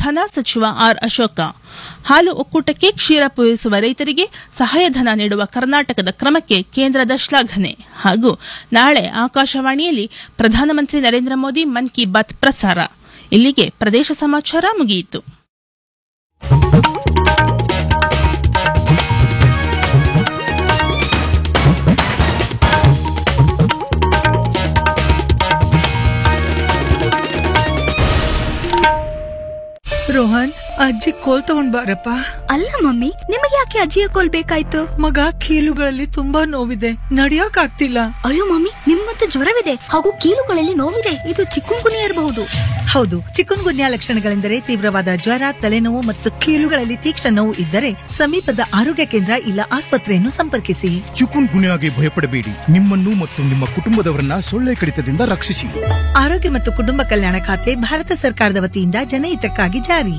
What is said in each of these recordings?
ಸಮಾಧಾನ ಸಚಿವ ಆರ್ ಅಶೋಕ ಹಾಲು ಒಕ್ಕೂಟಕ್ಕೆ ಕ್ಷೀರ ಪೂರೈಸುವ ರೈತರಿಗೆ ಸಹಾಯಧನ ನೀಡುವ ಕರ್ನಾಟಕದ ಕ್ರಮಕ್ಕೆ ಕೇಂದ್ರದ ಶ್ಲಾಘನೆ ಹಾಗೂ ನಾಳೆ ಆಕಾಶವಾಣಿಯಲ್ಲಿ ಪ್ರಧಾನಮಂತ್ರಿ ನರೇಂದ್ರ ಮೋದಿ ಮನ್ ಕಿ ಬಾತ್ ಪ್ರಸಾರ ಇಲ್ಲಿಗೆ ಪ್ರದೇಶ ಸಮಾಚಾರ ಮುಗಿಯಿತು ರೋಹನ್ ಅಜ್ಜಿ ಕೋಲ್ ತಗೊಂಡ್ ಬಾರಪ್ಪ ಅಲ್ಲ ಮಮ್ಮಿ ನಿಮಗೆ ಯಾಕೆ ಅಜ್ಜಿಯ ಕೋಲ್ ಬೇಕಾಯ್ತು ಮಗ ಕೀಲುಗಳಲ್ಲಿ ತುಂಬಾ ನೋವಿದೆ ನಡಿಯಕ್ ಆಗ್ತಿಲ್ಲ ಅಯ್ಯೋ ಮಮ್ಮಿ ನಿಮ್ಮಂತೂ ಜ್ವರವಿದೆ ಹಾಗೂ ಕೀಲುಗಳಲ್ಲಿ ನೋವಿದೆ ಇದು ಚಿಕ್ಕುಂಗುನಿಯ ಇರಬಹುದು ಹೌದು ಚಿಕನ್ ಗುನ್ಯಾ ಲಕ್ಷಣಗಳೆಂದರೆ ತೀವ್ರವಾದ ಜ್ವರ ತಲೆನೋವು ಮತ್ತು ಕೀಲುಗಳಲ್ಲಿ ತೀಕ್ಷ್ಣ ನೋವು ಇದ್ದರೆ ಸಮೀಪದ ಆರೋಗ್ಯ ಕೇಂದ್ರ ಇಲ್ಲ ಆಸ್ಪತ್ರೆಯನ್ನು ಸಂಪರ್ಕಿಸಿ ಚಿಕುನ್ ಗುನ್ಯಾಗೆ ಭಯಪಡಬೇಡಿ ನಿಮ್ಮನ್ನು ಮತ್ತು ನಿಮ್ಮ ಕುಟುಂಬದವರನ್ನ ಸೊಳ್ಳೆ ಕಡಿತದಿಂದ ರಕ್ಷಿಸಿ ಆರೋಗ್ಯ ಮತ್ತು ಕುಟುಂಬ ಕಲ್ಯಾಣ ಖಾತೆ ಭಾರತ ಸರ್ಕಾರದ ವತಿಯಿಂದ ಜನಹಿತಕ್ಕಾಗಿ ಜಾರಿ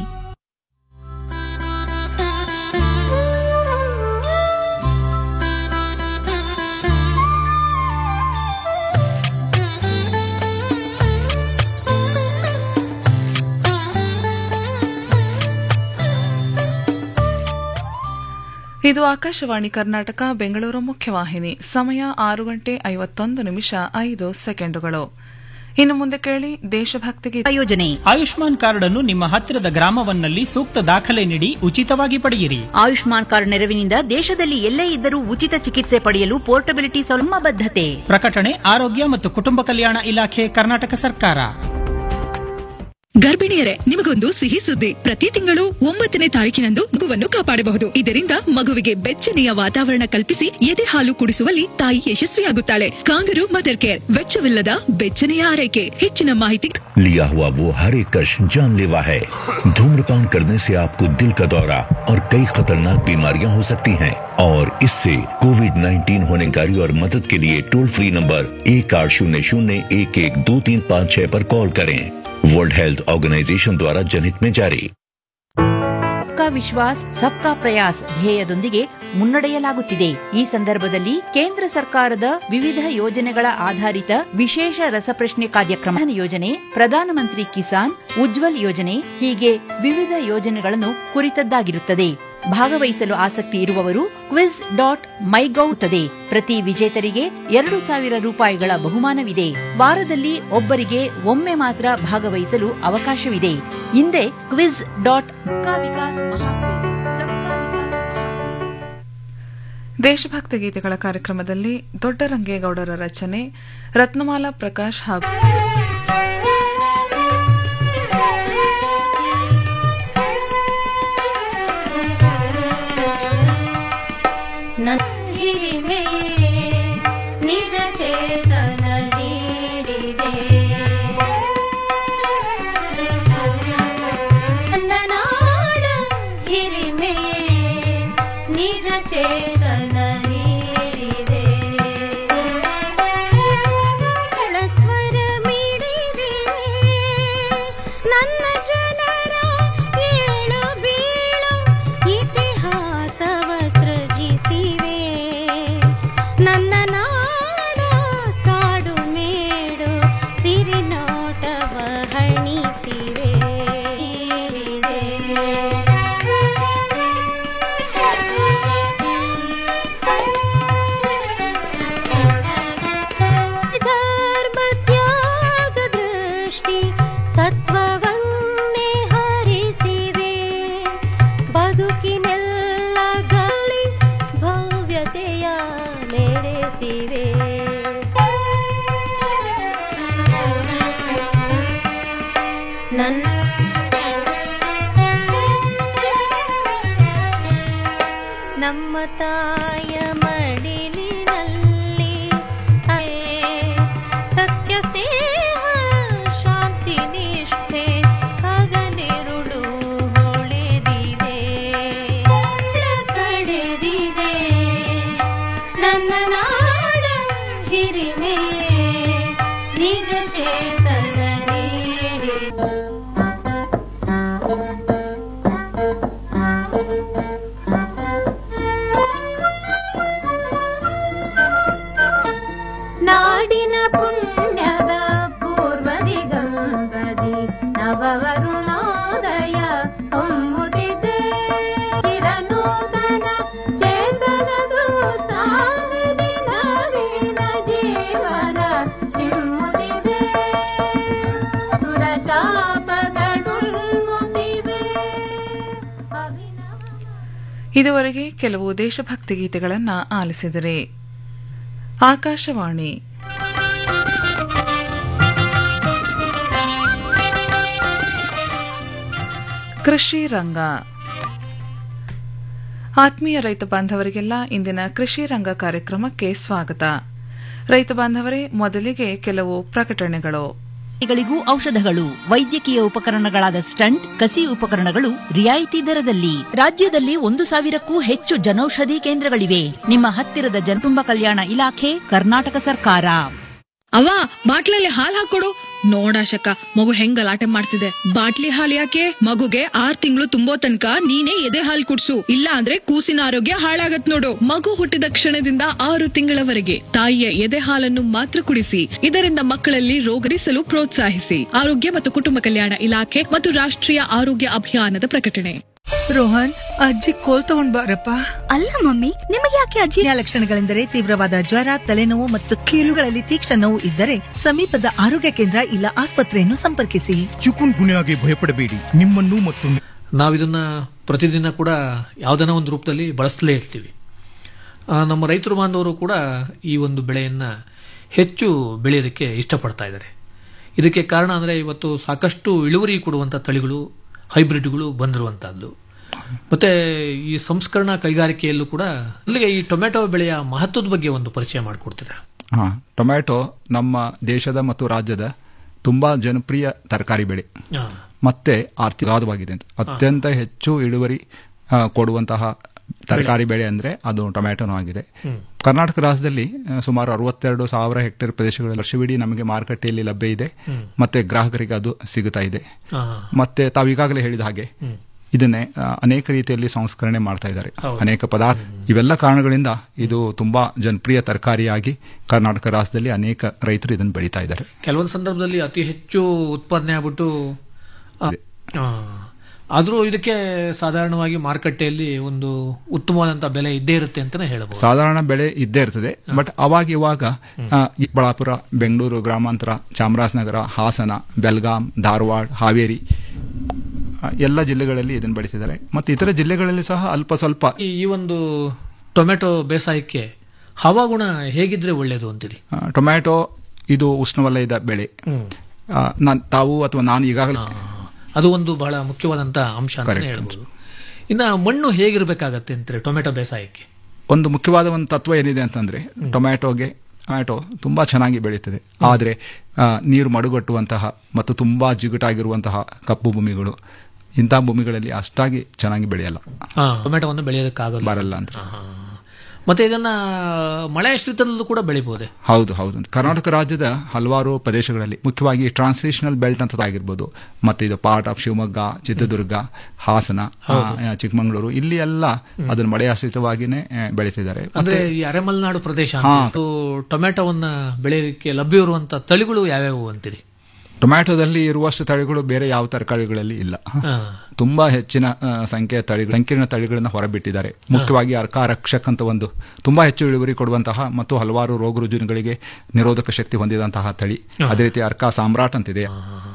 ಇದು ಆಕಾಶವಾಣಿ ಕರ್ನಾಟಕ ಬೆಂಗಳೂರು ಮುಖ್ಯವಾಹಿನಿ ಸಮಯ ಆರು ಗಂಟೆ ಐವತ್ತೊಂದು ನಿಮಿಷ ಐದು ಸೆಕೆಂಡುಗಳು ಇನ್ನು ಮುಂದೆ ಕೇಳಿ ದೇಶಭಕ್ತಿಗೆ ಯೋಜನೆ ಆಯುಷ್ಮಾನ್ ಕಾರ್ಡ್ ಅನ್ನು ನಿಮ್ಮ ಹತ್ತಿರದ ಗ್ರಾಮವನ್ನಲ್ಲಿ ಸೂಕ್ತ ದಾಖಲೆ ನೀಡಿ ಉಚಿತವಾಗಿ ಪಡೆಯಿರಿ ಆಯುಷ್ಮಾನ್ ಕಾರ್ಡ್ ನೆರವಿನಿಂದ ದೇಶದಲ್ಲಿ ಎಲ್ಲೇ ಇದ್ದರೂ ಉಚಿತ ಚಿಕಿತ್ಸೆ ಪಡೆಯಲು ಪೋರ್ಟಬಿಲಿಟಿ ಸೌಲಭ್ಯ ಬದ್ಧತೆ ಪ್ರಕಟಣೆ ಆರೋಗ್ಯ ಮತ್ತು ಕುಟುಂಬ ಕಲ್ಯಾಣ ಇಲಾಖೆ ಕರ್ನಾಟಕ ಸರ್ಕಾರ ಗರ್ಭಿಣಿಯರೇ ನಿಮಗೊಂದು ಸಿಹಿ ಸುದ್ದಿ ಪ್ರತಿ ತಿಂಗಳು ಒಂಬತ್ತನೇ ತಾರೀಕಿನಂದು ಮಗುವನ್ನು ಕಾಪಾಡಬಹುದು ಇದರಿಂದ ಮಗುವಿಗೆ ಬೆಚ್ಚನೆಯ ವಾತಾವರಣ ಕಲ್ಪಿಸಿ ಎದೆ ಹಾಲು ಕುಡಿಸುವಲ್ಲಿ ತಾಯಿ ಯಶಸ್ವಿಯಾಗುತ್ತಾಳೆ ಕಾಂಗರು ಮದರ್ ಕೇರ್ ವೆಚ್ಚವಿಲ್ಲದ ಬೆಚ್ಚನೆಯ ಆರೈಕೆ ಹೆಚ್ಚಿನ ಮಾಹಿತಿ लिया हुआ वो हर एक कश जानलेवा है धूम्रपान करने से आपको दिल का दौरा और कई खतरनाक बीमारियां हो सकती हैं और इससे कोविड 19 होनेकारी और मदद के लिए टोल फ्री नंबर एक आठ शून्य शून्य एक एक दो तीन पाँच छह पर कॉल करें वर्ल्ड हेल्थ ऑर्गेनाइजेशन द्वारा जनहित में जारी ಸಬ್ಕಾ ವಿಶ್ವಾಸ್ ಸಬ್ಕಾ ಪ್ರಯಾಸ್ ಧ್ಯೇಯದೊಂದಿಗೆ ಮುನ್ನಡೆಯಲಾಗುತ್ತಿದೆ ಈ ಸಂದರ್ಭದಲ್ಲಿ ಕೇಂದ್ರ ಸರ್ಕಾರದ ವಿವಿಧ ಯೋಜನೆಗಳ ಆಧಾರಿತ ವಿಶೇಷ ರಸಪ್ರಶ್ನೆ ಕಾರ್ಯಕ್ರಮ ಯೋಜನೆ ಪ್ರಧಾನಮಂತ್ರಿ ಕಿಸಾನ್ ಉಜ್ವಲ್ ಯೋಜನೆ ಹೀಗೆ ವಿವಿಧ ಯೋಜನೆಗಳನ್ನು ಕುರಿತದ್ದಾಗಿರುತ್ತದೆ ಭಾಗವಹಿಸಲು ಆಸಕ್ತಿ ಇರುವವರು ಕ್ವಿಜ್ ಡಾಟ್ ಮೈಗೌತದೆ ಪ್ರತಿ ವಿಜೇತರಿಗೆ ಎರಡು ಸಾವಿರ ರೂಪಾಯಿಗಳ ಬಹುಮಾನವಿದೆ ವಾರದಲ್ಲಿ ಒಬ್ಬರಿಗೆ ಒಮ್ಮೆ ಮಾತ್ರ ಭಾಗವಹಿಸಲು ಅವಕಾಶವಿದೆ ಹಿಂದೆ ಕ್ವಿಜ್ ಡಾಟ್ ವಿಕಾಸ್ ಮಹಾಕ್ವಿಜ್ ಸಬ್ಕಾ ವಿಕಾಸ್ ದೇಶಭಕ್ತಿ ಗೀತೆಗಳ ಕಾರ್ಯಕ್ರಮದಲ್ಲಿ ದೊಡ್ಡರಂಗೇಗೌಡರ ರಚನೆ ರತ್ನಮಾಲಾ ಪ್ರಕಾಶ್ ಹಾಗೂ ಹಿರಿಮೆಯೇ ನಿಜ ಚೇತನ ನೀಡಿದೆ ನನ್ನ ನಾಡ ಹಿರಿಮೆಯೇ ನಿಜ ಚೇತನ ನೀಡಿದೆ ಸ್ವರ ಮಿಡಿದೆ ನನ್ನ ಜನರ ಏಳು ಬೀಳು ಇತಿಹಾಸವ ಸೃಜಿಸಿವೆ ನನ್ನ ನಾಡ ಕಾಡು ಮೇಡು ಸಿರಿನೋಟವ ಹಣಿಸಿವೆ ಧರ್ಮ ತ್ಯಾಗ ದೃಷ್ಟಿ ಸತ್ವವನ್ನೇ ಹರಿಸಿವೆ ಬದುಕಿನೆಲ್ಲ ಗಾಳಿ ಭವ್ಯತೆಯ ಮೆರೆಸಿವೆ ನನ್ನ ನಮ್ಮ ತಾಯ ಮಡಿಲಿನಲ್ಲಿ ಸತ್ಯ ಸ್ನೇಹ ಶಾಂತಿ ನಿಷ್ಠೆ ಹಗಲಿರುಳು ಹೊಳೆದಿವೆ ಕಡೆದಿದೆ ನನ್ನ ನಾಡ ಹಿರಿಮೆ ನಿಜ ಚೇತನ ನೀಡಿದೆ ನಾಡಿನ ಪುಣ್ಯದ ಪೂರ್ವದಿ ಗಂಗದಿ ನವವರುಣೋದಯ ಹೊಮ್ಮುತ್ತಿದೆ ಚಿರನೂತನ ಚೇತನದು ಚಾಂದಿನಿ ನವೀನ ಜೀವನ ಚಿಮ್ಮುತ್ತಿದೆ ಸುರಚಾಪಗಳುಳ್ಮುತ್ತಿವೆ ಇದುವರೆಗೆ ಕೆಲವು ದೇಶಭಕ್ತಿ ಗೀತೆಗಳನ್ನ ಆಲಿಸಿದರೆ ಆಕಾಶವಾಣಿ ಕೃಷಿ ರಂಗ ಆತ್ಮೀಯ ರೈತ ಬಾಂಧವರಿಗೆಲ್ಲ ಇಂದಿನ ಕೃಷಿ ರಂಗ ಕಾರ್ಯಕ್ರಮಕ್ಕೆ ಸ್ವಾಗತ ರೈತ ಬಾಂಧವರೇ ಮೊದಲಿಗೆ ಕೆಲವು ಪ್ರಕಟಣೆಗಳು ಗಳಿಗೂ ಔಷಧಗಳು ವೈದ್ಯಕೀಯ ಉಪಕರಣಗಳಾದ ಸ್ಟಂಟ್ ಕಸಿ ಉಪಕರಣಗಳು ರಿಯಾಯಿತಿ ದರದಲ್ಲಿ ರಾಜ್ಯದಲ್ಲಿ ಒಂದು ಸಾವಿರಕ್ಕೂ ಹೆಚ್ಚು ಜನೌಷಧಿ ಕೇಂದ್ರಗಳಿವೆ ನಿಮ್ಮ ಹತ್ತಿರದ ಜನಕುಂಭ ಕಲ್ಯಾಣ ಇಲಾಖೆ ಕರ್ನಾಟಕ ಸರ್ಕಾರ ಅವ ಬಾಟ್ಲಲ್ಲಿ ಹಾಲ್ ಹಾಕೊಡು ನೋಡಾಶಕ ಮಗು ಹೆಂಗ್ ಗಲಾಟೆ ಮಾಡ್ತಿದೆ ಬಾಟ್ಲಿ ಹಾಲ್ ಯಾಕೆ ಮಗುಗೆ ಆರ್ ತಿಂಗಳು ತುಂಬೋ ತನಕ ನೀನೇ ಎದೆ ಹಾಲ್ ಕುಡ್ಸು ಇಲ್ಲ ಅಂದ್ರೆ ಕೂಸಿನ ಆರೋಗ್ಯ ಹಾಳಾಗತ್ ನೋಡು ಮಗು ಹುಟ್ಟಿದ ಕ್ಷಣದಿಂದ ಆರು ತಿಂಗಳವರೆಗೆ ತಾಯಿಯ ಎದೆ ಹಾಲನ್ನು ಮಾತ್ರ ಕುಡಿಸಿ ಇದರಿಂದ ಮಕ್ಕಳಲ್ಲಿ ರೋಗರಿಸಲು ಪ್ರೋತ್ಸಾಹಿಸಿ ಆರೋಗ್ಯ ಮತ್ತು ಕುಟುಂಬ ಕಲ್ಯಾಣ ಇಲಾಖೆ ಮತ್ತು ರಾಷ್ಟ್ರೀಯ ಆರೋಗ್ಯ ಅಭಿಯಾನದ ಪ್ರಕಟಣೆ ರೋಹನ್ ಅಜ್ಜಿ ಕೋಲ್ ತಗೊಂಡ್ ಬಾರಪ್ಪ ಅಲ್ಲ ಮಮ್ಮಿ ನಿಮಗೆ ಯಾಕೆ ಅಜ್ಜಿ ಲಕ್ಷಣಗಳೆಂದರೆ ತೀವ್ರವಾದ ಜ್ವರ ತಲೆನೋವು ಮತ್ತು ಕೀಲುಗಳಲ್ಲಿ ತೀಕ್ಷ್ಣ ನೋವು ಇದ್ದರೆ ಸಮೀಪದ ಆರೋಗ್ಯ ಕೇಂದ್ರ ಇಲ್ಲ ಆಸ್ಪತ್ರೆಯನ್ನು ಸಂಪರ್ಕಿಸಿ ಚಿಕುನ್ ಗುನ್ಯಾಗೆ ಭಯಪಡಬೇಡಿ ನಿಮ್ಮನ್ನು ಮತ್ತು ನಾವಿದನ್ನ ಪ್ರತಿದಿನ ಕೂಡ ಯಾವುದನ್ನ ಒಂದು ರೂಪದಲ್ಲಿ ಬಳಸ್ತಲೇ ಇರ್ತೀವಿ ಆ, ನಮ್ಮ ರೈತರು ಬಾಂಧವರು ಕೂಡ ಈ ಒಂದು ಬೆಳೆಯನ್ನ ಹೆಚ್ಚು ಬೆಳೆಯೋದಕ್ಕೆ ಇಷ್ಟಪಡ್ತಾ ಇದ್ದಾರೆ ಇದಕ್ಕೆ ಕಾರಣ ಅಂದರೆ ಇವತ್ತು ಸಾಕಷ್ಟು ಇಳುವರಿ ಕೊಡುವಂಥ ತಳಿಗಳು ಹೈಬ್ರಿಡ್ಗಳು ಬಂದಿರುವಂತಹದ್ದು ಮತ್ತೆ ಈ ಸಂಸ್ಕರಣಾ ಕೈಗಾರಿಕೆಯಲ್ಲೂ ಕೂಡ ಅಲ್ಲಿಗೆ ಈ ಟೊಮೆಟೊ ಬೆಳೆಯ ಮಹತ್ವದ ಬಗ್ಗೆ ಒಂದು ಪರಿಚಯ ಮಾಡಿಕೊಡ್ತೀರಾ ಹಾ ಟೊಮ್ಯಾಟೊ ನಮ್ಮ ದೇಶದ ಮತ್ತು ರಾಜ್ಯದ ತುಂಬಾ ಜನಪ್ರಿಯ ತರಕಾರಿ ಬೆಳೆ ಹಾ. ಮತ್ತೆ ಆರ್ಥಿಕವಾದವಾಗಿದೆ ಅಂತ ಅತ್ಯಂತ ಹೆಚ್ಚು ಇಳುವರಿ ಆ, ಕೊಡುವಂತಹ ತರಕಾರಿ ಬೆಳೆ ಅಂದ್ರೆ ಅದು ಟೊಮ್ಯಾಟೊನೂ ಆಗಿದೆ ಹ್ಮ್. ಕರ್ನಾಟಕ ರಾಜ್ಯದಲ್ಲಿ ಆ, ಸುಮಾರು ಅರವತ್ತೆರಡು ಸಾವಿರ ಹೆಕ್ಟೇರ್ ಪ್ರದೇಶಗಳಲ್ಲಿ ವರ್ಷವಿಡೀ ನಮಗೆ ಮಾರುಕಟ್ಟೆಯಲ್ಲಿ ಲಭ್ಯ ಇದೆ ಹ್ಮ್. ಮತ್ತೆ ಗ್ರಾಹಕರಿಗೆ ಅದು ಸಿಗುತ್ತಾ ಇದೆ ಹಾ. ಮತ್ತೆ ತಾವು ಈಗಾಗಲೇ ಹೇಳಿದ ಹಾಗೆ ಹ್ಮ್. ಇದನ್ನೇ ಆ, ಅನೇಕ ರೀತಿಯಲ್ಲಿ ಸಂಸ್ಕರಣೆ ಮಾಡ್ತಾ ಇದ್ದಾರೆ ಹೌದು. ಅನೇಕ ಪದಾರ್ಥ ಇವೆಲ್ಲ ಕಾರಣಗಳಿಂದ ಇದು ತುಂಬಾ ಜನಪ್ರಿಯ ತರಕಾರಿಯಾಗಿ ಕರ್ನಾಟಕ ರಾಜ್ಯದಲ್ಲಿ ಅನೇಕ ರೈತರು ಇದನ್ನು ಬೆಳೀತಾ ಇದ್ದಾರೆ ಕೆಲವೊಂದು ಸಂದರ್ಭದಲ್ಲಿ ಅತಿ ಹೆಚ್ಚು ಉತ್ಪಾದನೆ ಆಗ್ಬಿಟ್ಟು ಆದರೂ ಇದಕ್ಕೆ ಸಾಧಾರಣವಾಗಿ ಮಾರುಕಟ್ಟೆಯಲ್ಲಿ ಒಂದು ಉತ್ತಮವಾದಂತಹ ಬೆಲೆ ಇದ್ದೇ ಇರುತ್ತೆ ಅಂತಾನೆ ಹೇಳಬಹುದು ಸಾಧಾರಣ ಬೆಳೆ ಇದ್ದೇ ಇರ್ತದೆ ಬಟ್ ಅವಾಗ ಇವಾಗ ಆ, ಈ ಚಿಕ್ಕಬಳ್ಳಾಪುರ ಬೆಂಗಳೂರು ಗ್ರಾಮಾಂತರ ಚಾಮರಾಜನಗರ ಹಾಸನ ಬೆಲ್ಗಾಂ ಧಾರವಾಡ ಹಾವೇರಿ ಆ, ಎಲ್ಲ ಜಿಲ್ಲೆಗಳಲ್ಲಿ ಇದನ್ನು ಬೆಳೀತಿದ್ದಾರೆ ಮತ್ತು ಇತರ ಜಿಲ್ಲೆಗಳಲ್ಲಿ ಸಹ ಅಲ್ಪ ಸ್ವಲ್ಪ ಈ ಈ ಒಂದು ಟೊಮೆಟೊ ಬೇಸಾಯಕ್ಕೆ ಹವಾಗುಣ ಹೇಗಿದ್ರೆ ಒಳ್ಳೆಯದು ಅಂತೀರಿ ಆ, ಟೊಮ್ಯಾಟೊ ಇದು ಉಷ್ಣವಲಯದ ಬೆಳೆ ಹ್ಮ್. ಆ, ನಾನ್ ತಾವು ಅಥವಾ ನಾನು ಈಗಾಗಲೇ ಅದು ಒಂದು ಬಹಳ ಮುಖ್ಯವಾದಂತಹ ಅಂಶ ಅಂತ Correct. ಹೇಳ್ಬೋದು ಇನ್ನ ಮಣ್ಣು ಹೇಗಿರ್ಬೇಕಾಗತ್ತೆ ಅಂತಾರೆ ಟೊಮೆಟೊ ಬೇಸಾಯಕ್ಕೆ ಒಂದು ಮುಖ್ಯವಾದ ಒಂದು ತತ್ವ ಏನಿದೆ ಅಂತಂದ್ರೆ ಟೊಮ್ಯಾಟೊಗೆ ಟೊಮ್ಯಾಟೊ ತುಂಬಾ ಚೆನ್ನಾಗಿ ಬೆಳೀತದೆ ಆದರೆ ಆ, ನೀರು ಮಡುಗಟ್ಟುವಂತಹ ಮತ್ತು ತುಂಬಾ ಜಿಗುಟಾಗಿರುವಂತಹ ಕಪ್ಪು ಭೂಮಿಗಳು ಇಂತಹ ಭೂಮಿಗಳಲ್ಲಿ ಅಷ್ಟಾಗಿ ಚೆನ್ನಾಗಿ ಬೆಳೆಯಲ್ಲ ಹಾ, ಟೊಮೆಟೊವನ್ನು ಬೆಳೆಯೋದಕ್ಕಾಗಲ್ಲ ಬರಲ್ಲ ಅಂತ ಮತ್ತೆ ಇದನ್ನ ಮಳೆ ಆಶ್ರಿತದಲ್ಲೂ ಕೂಡ ಬೆಳಿಬಹುದೇ ಹೌದು ಹೌದು ಕರ್ನಾಟಕ ರಾಜ್ಯದ ಹಲವಾರು ಪ್ರದೇಶಗಳಲ್ಲಿ ಮುಖ್ಯವಾಗಿ ಟ್ರಾನ್ಸ್ಲೇಷನಲ್ ಬೆಲ್ಟ್ ಅಂತ ಆಗಿರ್ಬೋದು ಮತ್ತೆ ಇದು ಪಾರ್ಟ್ ಆಫ್ ಶಿವಮೊಗ್ಗ ಚಿತ್ರದುರ್ಗ ಹಾಸನ ಆ, ಚಿಕ್ಕಮಗಳೂರು ಇಲ್ಲಿ ಎಲ್ಲ ಅದನ್ನು ಮಳೆ ಆಶ್ರಿತವಾಗಿನೇ ಆ, ಬೆಳೀತಿದ್ದಾರೆ ಅಂದ್ರೆ ಮತ್ತೆ ಈ ಅರೆಮಲೆನಾಡು ಪ್ರದೇಶ ಅಂತ ಹಾ. ಇದು ಟೊಮೆಟೊವನ್ನ ಬೆಳೆಯಲಿಕ್ಕೆ ಲಭ್ಯ ಇರುವಂತ ತಳಿಗಳು ಯಾವ್ಯಾವು ಅಂತೀರಿ ಟೊಮ್ಯಾಟೊದಲ್ಲಿ ಇರುವಷ್ಟು ತಳಿಗಳು ಬೇರೆ ಯಾವ ತರಕಾರಿಗಳಲ್ಲಿ ಇಲ್ಲ ಹಾ. ತುಂಬಾ ಹೆಚ್ಚಿನ ಆ, ಸಂಖ್ಯೆಯ ತಳಿಗಳು ಸಂಕೀರ್ಣ ತಳಿಗಳನ್ನು ಹೊರಬಿಟ್ಟಿದ್ದಾರೆ ಮುಖ್ಯವಾಗಿ ಅರ್ಕ ರಕ್ಷಕ್ ಅಂತ ಒಂದು ತುಂಬಾ ಹೆಚ್ಚು ಇಳುವರಿ ಕೊಡುವಂತಹ ಮತ್ತು ಹಲವಾರು ರೋಗ ರುಜಿನಗಳಿಗೆ ನಿರೋಧಕ ಶಕ್ತಿ ಹೊಂದಿದಂತಹ ತಳಿ ಹಾ. ಅದೇ ರೀತಿ ಅರ್ಕ ಸಾಮ್ರಾಟ್ ಅಂತಿದೆ